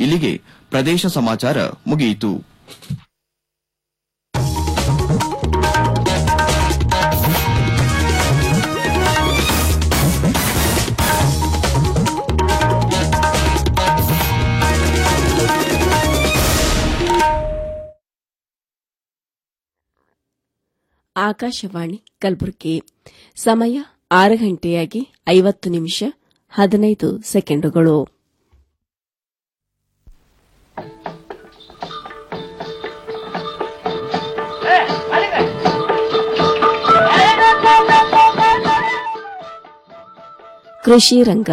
ಇಲ್ಲಿಗೆ ಪ್ರದೇಶ ಸಮಾಚಾರ ಮುಗಿಯಿತು ಆಕಾಶವಾಣಿ ಕಲಬುರಗಿ ಸಮಯ ಆರು ಗಂಟೆಯಾಗಿ ಐವತ್ತು ನಿಮಿಷ ಹದಿನೈದು ಸೆಕೆಂಡುಗಳು ಕೃಷಿ ರಂಗ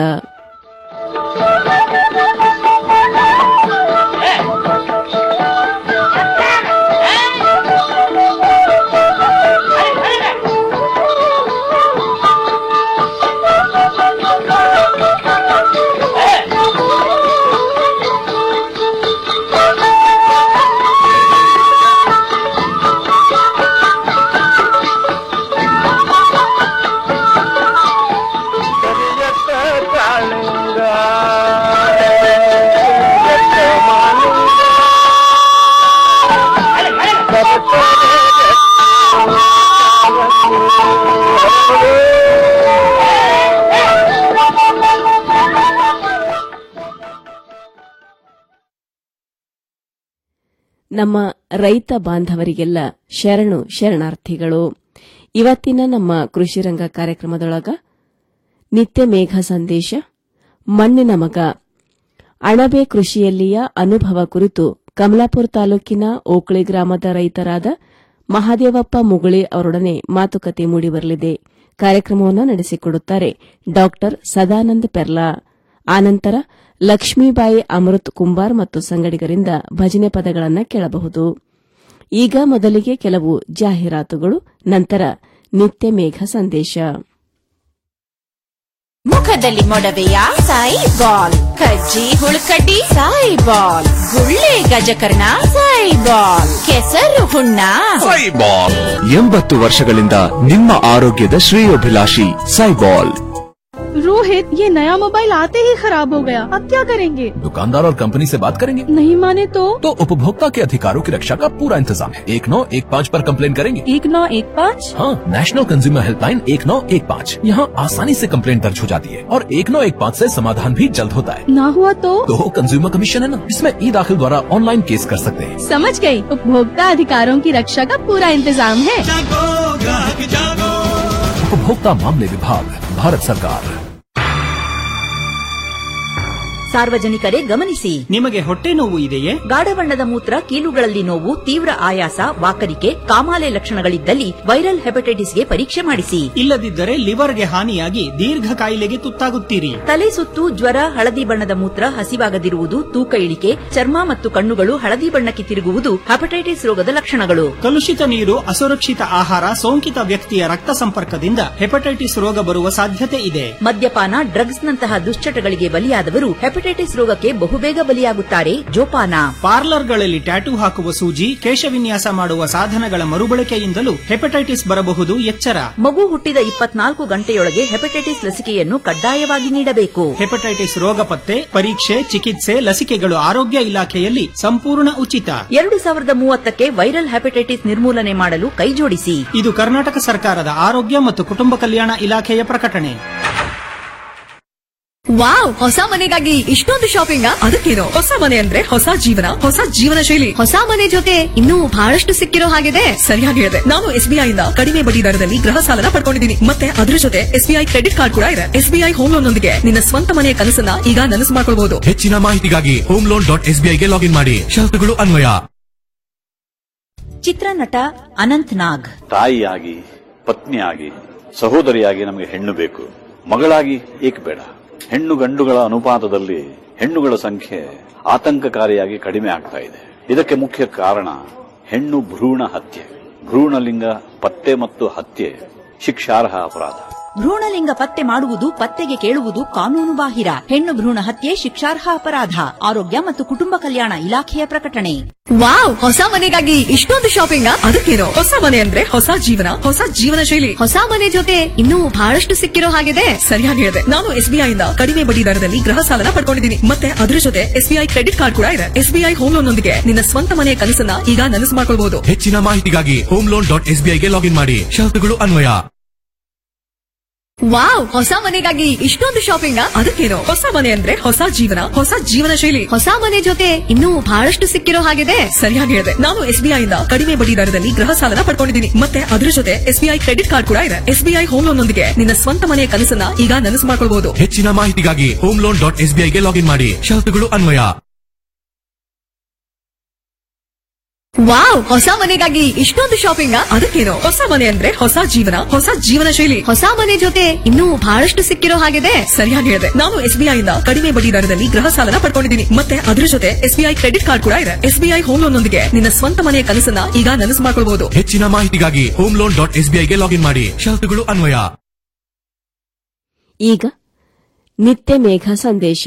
ನಮ್ಮ ರೈತ ಬಾಂಧವರಿಗೆಲ್ಲ ಶರಣು ಶರಣಾರ್ಥಿಗಳು ಇವತ್ತಿನ ನಮ್ಮ ಕೃಷಿ ರಂಗ ಕಾರ್ಯಕ್ರಮದೊಳಗ ನಿತ್ಯ ಮೇಘ ಸಂದೇಶ ಮಣ್ಣಿನ ಮಗ ಅಣಬೆ ಕೃಷಿಯಲ್ಲಿಯ ಅನುಭವ ಕುರಿತು ಕಮಲಾಪುರ ತಾಲೂಕಿನ ಓಕಳಿ ಗ್ರಾಮದ ರೈತರಾದ ಮಹಾದೇವಪ್ಪ ಮುಗುಳಿ ಅವರೊಡನೆ ಮಾತುಕತೆ ಮೂಡಿಬರಲಿದೆ ಕಾರ್ಯಕ್ರಮವನ್ನು ನಡೆಸಿಕೊಡುತ್ತಾರೆ ಡಾ ಸದಾನಂದ ಪೆರ್ಲಾ ಆನಂತರ ಲಕ್ಷ್ಮೀಬಾಯಿ ಅಮೃತ್ ಕುಂಬಾರ್ ಮತ್ತು ಸಂಗಡಿಗರಿಂದ ಭಜನೆ ಪದಗಳನ್ನು ಕೇಳಬಹುದು ಈಗ ಮೊದಲಿಗೆ ಕೆಲವು ಜಾಹೀರಾತುಗಳು ನಂತರ ನಿತ್ಯ ಮೇಘ ಸಂದೇಶ ಮುಖದಲ್ಲಿ ಮೊಡವೆಯ ಸಾಯಿ ಬಾಲ್ ಕಜ್ಜಿ ಹುಳುಕಡ್ಡಿ ಸಾಯಿ ಬಾಲ್ ಗುಳ್ಳೆ ಗಜಕರ್ಣ ಸಾಯಿ ಬಾಲ್ ಕೆಸರು ಹುಣ್ಣ ಸೈಬಾಲ್ ಎಂಬತ್ತು ವರ್ಷಗಳಿಂದ ನಿಮ್ಮ ಆರೋಗ್ಯದ ಶ್ರೇಯೋಭಿಲಾಷಿ ಸೈಬಾಲ್ रोहित ये नया मोबाइल आते ही खराब हो गया अब क्या करेंगे दुकानदार और कंपनी से बात करेंगे नहीं माने तो तो उपभोक्ता के अधिकारों की रक्षा का पूरा इंतजाम है एक नौ एक पाँच पर कंप्लेन करेंगे एक नौ एक पाँच हाँ नेशनल कंज्यूमर हेल्पलाइन एक नौ एक पाँच यहाँ आसानी से कंप्लेन दर्ज हो जाती है और एक नौ एक पाँच ऐसी समाधान भी जल्द होता है ना हुआ तो तो कंज्यूमर कमीशन है ना इसमें ई दाखिल द्वारा ऑनलाइन केस कर सकते हैं समझ गई उपभोक्ता अधिकारों की रक्षा का पूरा इंतजाम है उपभोक्ता मामले विभाग भारत सरकार ಸಾರ್ವಜನಿಕರೇ ಗಮನಿಸಿ ನಿಮಗೆ ಹೊಟ್ಟೆ ನೋವು ಇದೆಯೇ ಗಾಢ ಬಣ್ಣದ ಮೂತ್ರ ಕೀಲುಗಳಲ್ಲಿ ನೋವು ತೀವ್ರ ಆಯಾಸ ವಾಕರಿಕೆ ಕಾಮಾಲೆ ಲಕ್ಷಣಗಳಿದ್ದಲ್ಲಿ ವೈರಲ್ ಹೆಪಟೈಟಿಸ್ಗೆ ಪರೀಕ್ಷೆ ಮಾಡಿಸಿ ಇಲ್ಲದಿದ್ದರೆ ಲಿವರ್ಗೆ ಹಾನಿಯಾಗಿ ದೀರ್ಘ ಕಾಯಿಲೆಗೆ ತುತ್ತಾಗುತ್ತೀರಿ ತಲೆ ಸುತ್ತು ಜ್ವರ ಹಳದಿ ಬಣ್ಣದ ಮೂತ್ರ ಹಸಿವಾಗದಿರುವುದು ತೂಕ ಇಳಿಕೆ ಚರ್ಮ ಮತ್ತು ಕಣ್ಣುಗಳು ಹಳದಿ ಬಣ್ಣಕ್ಕೆ ತಿರುಗುವುದು ಹೆಪಟೈಟಿಸ್ ರೋಗದ ಲಕ್ಷಣಗಳು ಕಲುಷಿತ ನೀರು ಅಸುರಕ್ಷಿತ ಆಹಾರ ಸೋಂಕಿತ ವ್ಯಕ್ತಿಯ ರಕ್ತ ಸಂಪರ್ಕದಿಂದ ಹೆಪಟೈಟಿಸ್ ರೋಗ ಬರುವ ಸಾಧ್ಯತೆ ಇದೆ ಮದ್ಯಪಾನ ಡ್ರಗ್ಸ್ ನಂತಹ ದುಶ್ಚಟಗಳಿಗೆ ಬಲಿಯಾದವರು ಹೆಪಟೈಟಿಸ್ ರೋಗಕ್ಕೆ ಬಹುಬೇಗ ಬಲಿಯಾಗುತ್ತಾರೆ ಜೋಪಾನ ಪಾರ್ಲರ್ಗಳಲ್ಲಿ ಟ್ಯಾಟೂ ಹಾಕುವ ಸೂಜಿ ಕೇಶವಿನ್ಯಾಸ ಮಾಡುವ ಸಾಧನಗಳ ಮರುಬಳಕೆಯಿಂದಲೂ ಹೆಪಟೈಟಿಸ್ ಬರಬಹುದು ಎಚ್ಚರ ಮಗು ಹುಟ್ಟಿದ ಇಪ್ಪತ್ನಾಲ್ಕು ಗಂಟೆಯೊಳಗೆ ಹೆಪಟೈಟಿಸ್ ಲಸಿಕೆಯನ್ನು ಕಡ್ಡಾಯವಾಗಿ ನೀಡಬೇಕು ಹೆಪಟೈಟಿಸ್ ರೋಗ ಪತ್ತೆ ಪರೀಕ್ಷೆ ಚಿಕಿತ್ಸೆ ಲಸಿಕೆಗಳು ಆರೋಗ್ಯ ಇಲಾಖೆಯಲ್ಲಿ ಸಂಪೂರ್ಣ ಉಚಿತ ಎರಡು ಸಾವಿರದ ಮೂವತ್ತಕ್ಕೆ ವೈರಲ್ ಹೆಪಟೈಟಿಸ್ ನಿರ್ಮೂಲನೆ ಮಾಡಲು ಕೈಜೋಡಿಸಿ ಇದು ಕರ್ನಾಟಕ ಸರ್ಕಾರದ ಆರೋಗ್ಯ ಮತ್ತು ಕುಟುಂಬ ಕಲ್ಯಾಣ ಇಲಾಖೆಯ ಪ್ರಕಟಣೆ ವಾವ್ ಹೊಸ ಮನೆಗಾಗಿ ಇಷ್ಟೊಂದು ಶಾಪಿಂಗ್ ಅದಕ್ಕೇನು ಹೊಸ ಮನೆ ಅಂದ್ರೆ ಹೊಸ ಜೀವನ ಹೊಸ ಜೀವನ ಶೈಲಿ ಹೊಸ ಮನೆ ಜೊತೆ ಇನ್ನೂ ಬಹಳಷ್ಟು ಸಿಕ್ಕಿರೋ ಹಾಗಿದೆ ಸರಿಯಾಗಿ ಹೇಳಿದೆ ನಾನು ಎಸ್ಬಿಐ ಇಂದ ಕಡಿಮೆ ಬಡ್ಡಿ ದರದಲ್ಲಿ ಗೃಹ ಸಾಲನ ಪಡ್ಕೊಂಡಿದ್ದೀನಿ ಮತ್ತೆ ಅದ್ರ ಜೊತೆ ಎಸ್ಬಿಐ ಕ್ರೆಡಿಟ್ ಕಾರ್ಡ್ ಕೂಡ ಇದೆ ಎಸ್ಬಿಐ ಹೋಮ್ ಲೋನ್ ನೊಂದಿಗೆ ನಿನ್ನ ಸ್ವಂತ ಮನೆಯ ಕನಸನ್ನ ಈಗ ನನಸು ಮಾಡ್ಕೊಳ್ಬಹುದು ಹೆಚ್ಚಿನ ಮಾಹಿತಿಗಾಗಿ ಹೋಮ್ ಲೋನ್ ಡಾಟ್ ಎಸ್ ಗೆ ಲಾಗಿನ್ ಮಾಡಿ ಶರತ್ತುಗಳು ಅನ್ವಯ ಚಿತ್ರನಟ ಅನಂತ್ ನಾಗ್ ತಾಯಿಯಾಗಿ ಪತ್ನಿಯಾಗಿ ಸಹೋದರಿಯಾಗಿ ನಮಗೆ ಹೆಣ್ಣು ಬೇಕು ಮಗಳಾಗಿ ಏಕೆ ಬೇಡ ಹೆಣ್ಣು ಗಂಡುಗಳ ಅನುಪಾತದಲ್ಲಿ ಹೆಣ್ಣುಗಳ ಸಂಖ್ಯೆ ಆತಂಕಕಾರಿಯಾಗಿ ಕಡಿಮೆ ಆಗ್ತಾ ಇದೆ ಇದಕ್ಕೆ ಮುಖ್ಯ ಕಾರಣ ಹೆಣ್ಣು ಭ್ರೂಣ ಹತ್ಯೆ ಭ್ರೂಣಲಿಂಗ ಪತ್ತೆ ಮತ್ತು ಹತ್ಯೆ ಶಿಕ್ಷಾರ್ಹ ಅಪರಾಧ ಭ್ರೂಣಲಿಂಗ ಪತ್ತೆ ಮಾಡುವುದು ಪತ್ತೆಗೆ ಕೇಳುವುದು ಕಾನೂನು ಬಾಹಿರ ಹೆಣ್ಣು ಭ್ರೂಣ ಹತ್ಯೆ ಶಿಕ್ಷಾರ್ಹ ಅಪರಾಧ ಆರೋಗ್ಯ ಮತ್ತು ಕುಟುಂಬ ಕಲ್ಯಾಣ ಇಲಾಖೆಯ ಪ್ರಕಟಣೆ ವಾವ್ ಹೊಸ ಮನೆಗಾಗಿ ಇಷ್ಟೊಂದು ಶಾಪಿಂಗ್ ಅದಕ್ಕೇನು ಹೊಸ ಮನೆ ಅಂದ್ರೆ ಹೊಸ ಜೀವನ ಹೊಸ ಜೀವನ ಶೈಲಿ ಹೊಸ ಮನೆ ಜೊತೆ ಇನ್ನೂ ಬಹಳಷ್ಟು ಸಿಕ್ಕಿರೋ ಹಾಗಿದೆ ಸರಿಯಾಗಿ ಹೇಳಿದೆ ನಾನು ಎಸ್ಬಿಐ ಇಂದ ಕಡಿಮೆ ಬಡ್ಡಿ ದರದಲ್ಲಿ ಗೃಹ ಸಾಲನ ಪಡ್ಕೊಂಡಿದ್ದೀನಿ ಮತ್ತೆ ಅದ್ರ ಜೊತೆ ಎಸ್ಬಿಐ ಕ್ರೆಡಿಟ್ ಕಾರ್ಡ್ ಕೂಡ ಇದೆ ಎಸ್ಬಿಐ ಹೋಮ್ ಲೋನ್ ನೊಂದಿಗೆ ನಿನ್ನ ಸ್ವಂತ ಮನೆಯ ಕನಸನ್ನ ಈಗ ನನಸು ಮಾಡ್ಕೊಳ್ಬಹುದು ಹೆಚ್ಚಿನ ಮಾಹಿತಿಗಾಗಿ ಹೋಮ್ ಲೋನ್ ಡಾಟ್ ಎಸ್ಬಿಐಗೆ ಲಾಗಿನ್ ಮಾಡಿ ಷರತ್ತುಗಳು ಅನ್ವಯ ವಾವ್ ಹೊಸ ಮನೆಗಾಗಿ ಇಷ್ಟೊಂದು ಶಾಪಿಂಗ್ ಅದಕ್ಕೇನು ಹೊಸ ಮನೆ ಅಂದ್ರೆ ಹೊಸ ಜೀವನ ಹೊಸ ಜೀವನ ಶೈಲಿ ಹೊಸ ಮನೆ ಜೊತೆ ಇನ್ನೂ ಬಹಳಷ್ಟು ಸಿಕ್ಕಿರೋ ಹಾಗಿದೆ ಸರಿಯಾಗಿ ಹೇಳಿದೆ ನಾನು ಎಸ್ಬಿಐ ಇಂದ ಕಡಿಮೆ ಬಡ್ಡಿ ದರದಲ್ಲಿ ಗೃಹ ಸಾಲನ ಪಡ್ಕೊಂಡಿದ್ದೀನಿ ಮತ್ತೆ ಅದ್ರ ಜೊತೆ ಎಸ್ಬಿಐ ಕ್ರೆಡಿಟ್ ಕಾರ್ಡ್ ಕೂಡ ಇದೆ ಎಸ್ಬಿಐ ಹೋಮ್ ಲೋನ್ ನೊಂದಿಗೆ ನಿನ್ನ ಸ್ವಂತ ಮನೆಯ ಕನಸನ್ನ ಈಗ ನನಸು ಮಾಡ್ಕೊಳ್ಬಹುದು ಹೆಚ್ಚಿನ ಮಾಹಿತಿಗಾಗಿ ಹೋಮ್ ಲೋನ್ ಡಾಟ್ ಎಸ್ಬಿಐಗೆ ಲಾಗಿನ್ ಮಾಡಿ ಷರತ್ತುಗಳು ಅನ್ವಯ ವಾವ್ ಹೊಸ ಮನೆಗಾಗಿ ಇಷ್ಟೊಂದು ಶಾಪಿಂಗ್ ಅದಕ್ಕೇನು ಹೊಸ ಮನೆ ಅಂದ್ರೆ ಹೊಸ ಜೀವನ ಹೊಸ ಜೀವನ ಶೈಲಿ ಹೊಸ ಮನೆ ಜೊತೆ ಇನ್ನೂ ಬಹಳಷ್ಟು ಸಿಕ್ಕಿರೋ ಹಾಗಿದೆ ಸರಿಯಾಗಿ ಹೇಳಿದೆ ನಾನು ಎಸ್ಬಿಐ ಇಂದ ಕಡಿಮೆ ಬಡ್ಡಿ ದರದಲ್ಲಿ ಗೃಹ ಸಾಲನ ಪಡ್ಕೊಂಡಿದ್ದೀನಿ ಮತ್ತೆ ಅದ್ರ ಜೊತೆ ಎಸ್ಬಿಐ ಕ್ರೆಡಿಟ್ ಕಾರ್ಡ್ ಕೂಡ ಇದೆ ಎಸ್ಬಿಐ ಹೋಮ್ ಲೋನ್ ನೊಂದಿಗೆ ನಿನ್ನ ಸ್ವಂತ ಮನೆಯ ಕನಸನ್ನ ಈಗ ನನಸು ಮಾಡ್ಕೊಳ್ಬಹುದು ಹೆಚ್ಚಿನ ಮಾಹಿತಿಗಾಗಿ ಹೋಮ್ ಲೋನ್ ಡಾಟ್ ಎಸ್ಬಿಐಗೆ ಲಾಗಿನ್ ಮಾಡಿ ಷರತ್ತುಗಳು ಅನ್ವಯ ಈಗ ನಿತ್ಯ ಮೇಘ ಸಂದೇಶ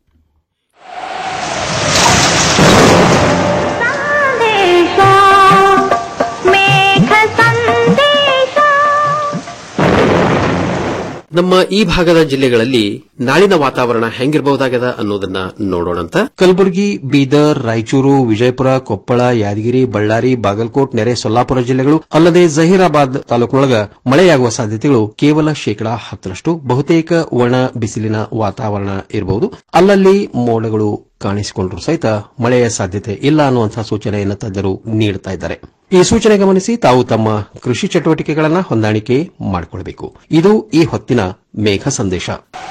ನಮ್ಮ ಈ ಭಾಗದ ಜಿಲ್ಲೆಗಳಲ್ಲಿ ನಾಳಿನ ವಾತಾವರಣ ಹೆಂಗಿರಬಹುದಾಗದ ಅನ್ನೋದನ್ನ ನೋಡೋಣಂತ ಕಲಬುರಗಿ ಬೀದರ್ ರಾಯಚೂರು ವಿಜಯಪುರ ಕೊಪ್ಪಳ ಯಾದಗಿರಿ ಬಳ್ಳಾರಿ ಬಾಗಲಕೋಟ್ ನೆರೆ ಸೊಲ್ಲಾಪುರ ಜಿಲ್ಲೆಗಳು ಅಲ್ಲದೆ ಜಹೀರಾಬಾದ್ ತಾಲೂಕಿನೊಳಗ ಮಳೆಯಾಗುವ ಸಾಧ್ಯತೆಗಳು ಕೇವಲ ಶೇಕಡಾ ಹತ್ತರಷ್ಟು ಬಹುತೇಕ ಒಣ ಬಿಸಿಲಿನ ವಾತಾವರಣ ಇರಬಹುದು ಅಲ್ಲಲ್ಲಿ ಮೋಡಗಳು ಕಾಣಿಸಿಕೊಂಡ್ರು ಸಹಿತ ಮಳೆಯ ಸಾಧ್ಯತೆ ಇಲ್ಲ ಅನ್ನುವಂತಹ ಸೂಚನೆಯನ್ನು ತಜ್ಞರು ನೀಡುತ್ತಾ ಇದ್ದಾರೆ ಈ ಸೂಚನೆ ಗಮನಿಸಿ ತಾವು ತಮ್ಮ ಕೃಷಿ ಚಟುವಟಿಕೆಗಳನ್ನ ಹೊಂದಾಣಿಕೆ ಮಾಡಿಕೊಳ್ಳಬೇಕು ಇದು ಈ ಹೊತ್ತಿನ ಮೇಘ ಸಂದೇಶ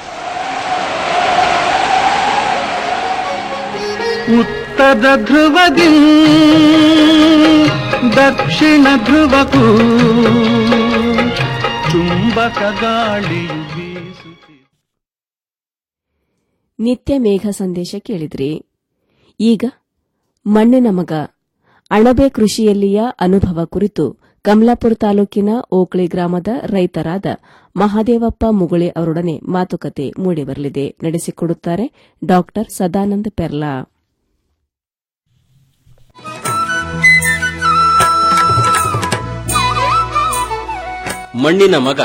ಉತ್ತರ ಧ್ರುವದಿ ದಕ್ಷಿಣ ಧ್ರುವಕ್ಕೂ ಚುಂಬಕ ಗಾಳಿಯು ಬೀಸುತ್ತಿದೆ ನಿತ್ಯ ಮೇಘ ಸಂದೇಶ ಕೇಳಿದ್ರಿ ಈಗ ಮಣ್ಣಿನ ಮಗ ಅಣಬೆ ಕೃಷಿಯಲ್ಲಿಯ ಅನುಭವ ಕುರಿತು ಕಮಲಾಪುರ ತಾಲೂಕಿನ ಓಕ್ಳಿ ಗ್ರಾಮದ ರೈತರಾದ ಮಹಾದೇವಪ್ಪ ಮುಗುಳೆ ಅವರೊಡನೆ ಮಾತುಕತೆ ಮೂಡಿಬರಲಿದೆ ನಡೆಸಿಕೊಡುತ್ತಾರೆ ಡಾ ಸದಾನಂದ ಪೆರ್ಲಾ ಮಣ್ಣಿನ ಮಗ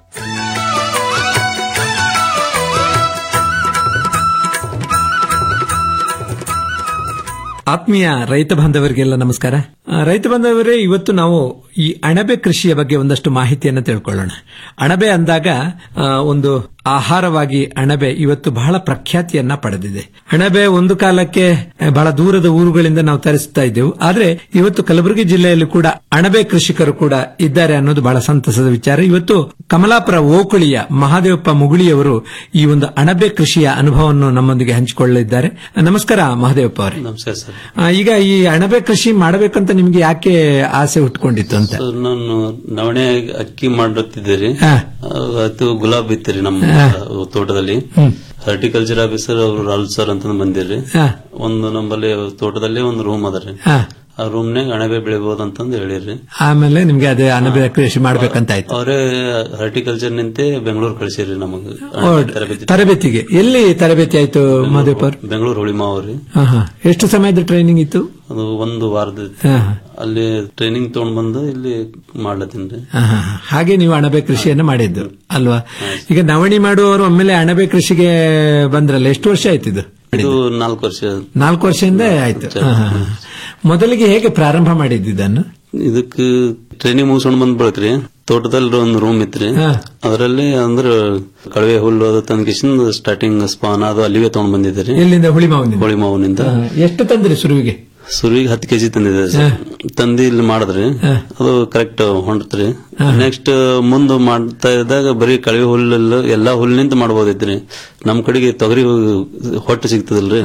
ಆತ್ಮೀಯ ರೈತ ಬಾಂಧವರಿಗೆಲ್ಲ ನಮಸ್ಕಾರ ಆ, ರೈತ ಬಾಂಧವರೇ ಇವತ್ತು ನಾವು ಈ ಅಣಬೆ ಕೃಷಿಯ ಬಗ್ಗೆ ಒಂದಷ್ಟು ಮಾಹಿತಿಯನ್ನು ತಿಳ್ಕೊಳ್ಳೋಣ ಅಣಬೆ ಅಂದಾಗ ಆ, ಒಂದು ಆಹಾರವಾಗಿ ಅಣಬೆ ಇವತ್ತು ಬಹಳ ಪ್ರಖ್ಯಾತಿಯನ್ನ ಪಡೆದಿದೆ ಅಣಬೆ ಒಂದು ಕಾಲಕ್ಕೆ ಆ, ಬಹಳ ದೂರದ ಊರುಗಳಿಂದ ನಾವು ತರಿಸ್ತಾ ಇದ್ದೆವು ಆದ್ರೆ ಇವತ್ತು ಕಲಬುರಗಿ ಜಿಲ್ಲೆಯಲ್ಲಿ ಕೂಡ ಅಣಬೆ ಕೃಷಿಕರು ಕೂಡ ಇದ್ದಾರೆ ಅನ್ನೋದು ಬಹಳ ಸಂತಸದ ವಿಚಾರ ಇವತ್ತು ಕಮಲಾಪುರ ಓಕುಳಿಯ ಮಹಾದೇವಪ್ಪ ಮುಗುಳಿಯವರು ಈ ಒಂದು ಅಣಬೆ ಕೃಷಿಯ ಅನುಭವವನ್ನು ನಮ್ಮೊಂದಿಗೆ ಹಂಚಿಕೊಳ್ಳಲಿದ್ದಾರೆ ನಮಸ್ಕಾರ ಮಹಾದೇವಪ್ಪ ಅವರೇ ನಮಸ್ಕಾರ ಸರ್ ಆ, ಈಗ ಈ ಅಣಬೆ ಕೃಷಿ ಮಾಡಬೇಕಂತ ನಿಮ್ಗೆ ಯಾಕೆ ಆಸೆ ಹುಟ್ಕೊಂಡಿತ್ತು ಅಂತ ಸರ್ ನಾನು ನವಣೆ ಅಕ್ಕಿ ಮಾಡುತ್ತಿದ್ದೀರಿ ಅದು ಗುಲಾಬ್ ಇತ್ತೀರಿ ನಮ್ಮ ತೋಟದಲ್ಲಿ ಹಾರ್ಟಿಕಲ್ಚರ್ ಆಫೀಸರ್ ಅವರು ರಾಲ್ ಸರ್ ಅಂತ ಬಂದಿರ್ರಿ ಹಾ. ಒಂದು ನಮ್ಮಲ್ಲಿ ತೋಟದಲ್ಲಿ ಒಂದು ರೂಮ್ ಅದ ರೀ ಹಾ. ಆ ರೂಮ್ನಾಗ ಅಣಬೆ ಬೆಳಿಬಹುದು ಅಂತಂದು ಹೇಳಿರಿ ಆಮೇಲೆ ನಿಮ್ಗೆ ಅದೇ ಅಣಬೆ ಕೃಷಿ ಮಾಡ್ಬೇಕಂತ ಆಯ್ತು ಅವರೇ ಹಾರ್ಟಿಕಲ್ಚರ್ ನಿಂತೆ ಬೆಂಗಳೂರು ಕಳಿಸಿರಿ ನಮಗೆ ಓ, ತರಬೇತಿ ತರಬೇತಿಗೆ ಎಲ್ಲಿ ತರಬೇತಿ ಆಯ್ತು ಮಹದೇವಪ್ಪ ಅವ್ರು? ಬೆಂಗಳೂರು ಹುಳಿಮಾವ್ರಿ ಹಾ, ಹಾ. ಎಷ್ಟು ಸಮಯದ ಟ್ರೈನಿಂಗ್ ಇತ್ತು ಅದು ಒಂದು ವಾರದ ಹಾ. ಅಲ್ಲಿ ಟ್ರೈನಿಂಗ್ ತಗೊಂಡ್ ಬಂದು ಇಲ್ಲಿ ಮಾಡ್ಲತ್ತೀನಿ ಹಾ, ಹಾ, ಹಾ. ಹಾಗೆ ನೀವು ಅಣಬೆ ಕೃಷಿಯನ್ನು ಮಾಡಿದ್ದು ಅಲ್ವಾ ಈಗ ನವಣಿ ಮಾಡುವವರು ಒಮ್ಮೆಲೆ ಅಣಬೆ ಕೃಷಿಗೆ ಬಂದ್ರಲ್ಲ ಎಷ್ಟು ವರ್ಷ ಆಯ್ತು ಇದು ಇದು ನಾಲ್ಕು ವರ್ಷ ನಾಲ್ಕು ವರ್ಷದಿಂದ ಆಯ್ತು ಹಾ, ಹಾ, ಹಾ. ಮೊದಲಿಗೆ ಹೇಗೆ ಪ್ರಾರಂಭ ಮಾಡಿದ್ದು ಇದನ್ನು ಇದಕ್ ಟ್ರೈನಿಂಗ್ ಮುಗಿಸ್ಕೊಂಡ್ ಬಂದ್ ಬಳಕ್ರಿ ತೋಟದಲ್ಲಿ ಒಂದು ರೂಮ್ ಇತ್ರಿ ಅದರಲ್ಲಿ ಅಂದ್ರ ಕಳವೆ ಹುಲ್ಲು ಅದು ತಂದ್ಕಿಸಿಂದ ಸ್ಟಾರ್ಟಿಂಗ್ ಸ್ಪಾನ್ ಅದು ಅಲ್ಲಿಗೆ ತಗೊಂಡ್ ಬಂದಿದ್ದೀರಿ ಎಲ್ಲಿಂದ ಹುಳಿಮಾವಿನಿಂದ ಹೋಳಿ ಮಾವಿನಿಂದ ಹಾ, ಎಷ್ಟು ತಂದ್ರಿ ಸುರುವಿಗೆ ಸುರುವಿಗೆ ಹತ್ತು ಕೆಜಿ ತಂದಿದೆ ಸರ್. ತಂದು ಇಲ್ಲಿ ಮಾಡಿದ್ರಿ ಅದು ಕರೆಕ್ಟ್ ಹೊಂಡ್ತ್ರಿ ನೆಕ್ಸ್ಟ್ ಮುಂದ್ ಮಾಡ್ತಾ ಇದ್ದಾಗ ಬರೀ ಕಳವೆ ಹುಲ್ಲೆಲ್ಲ ಎಲ್ಲಾ ಹುಲ್ಲಿನಿಂದ ಮಾಡ್ಬೋದಿತ್ರಿ ನಮ್ ಕಡೆಗೆ ತೊಗರಿ ಹೊಟ್ಟು ಸಿಗ್ತದಲ್ರಿ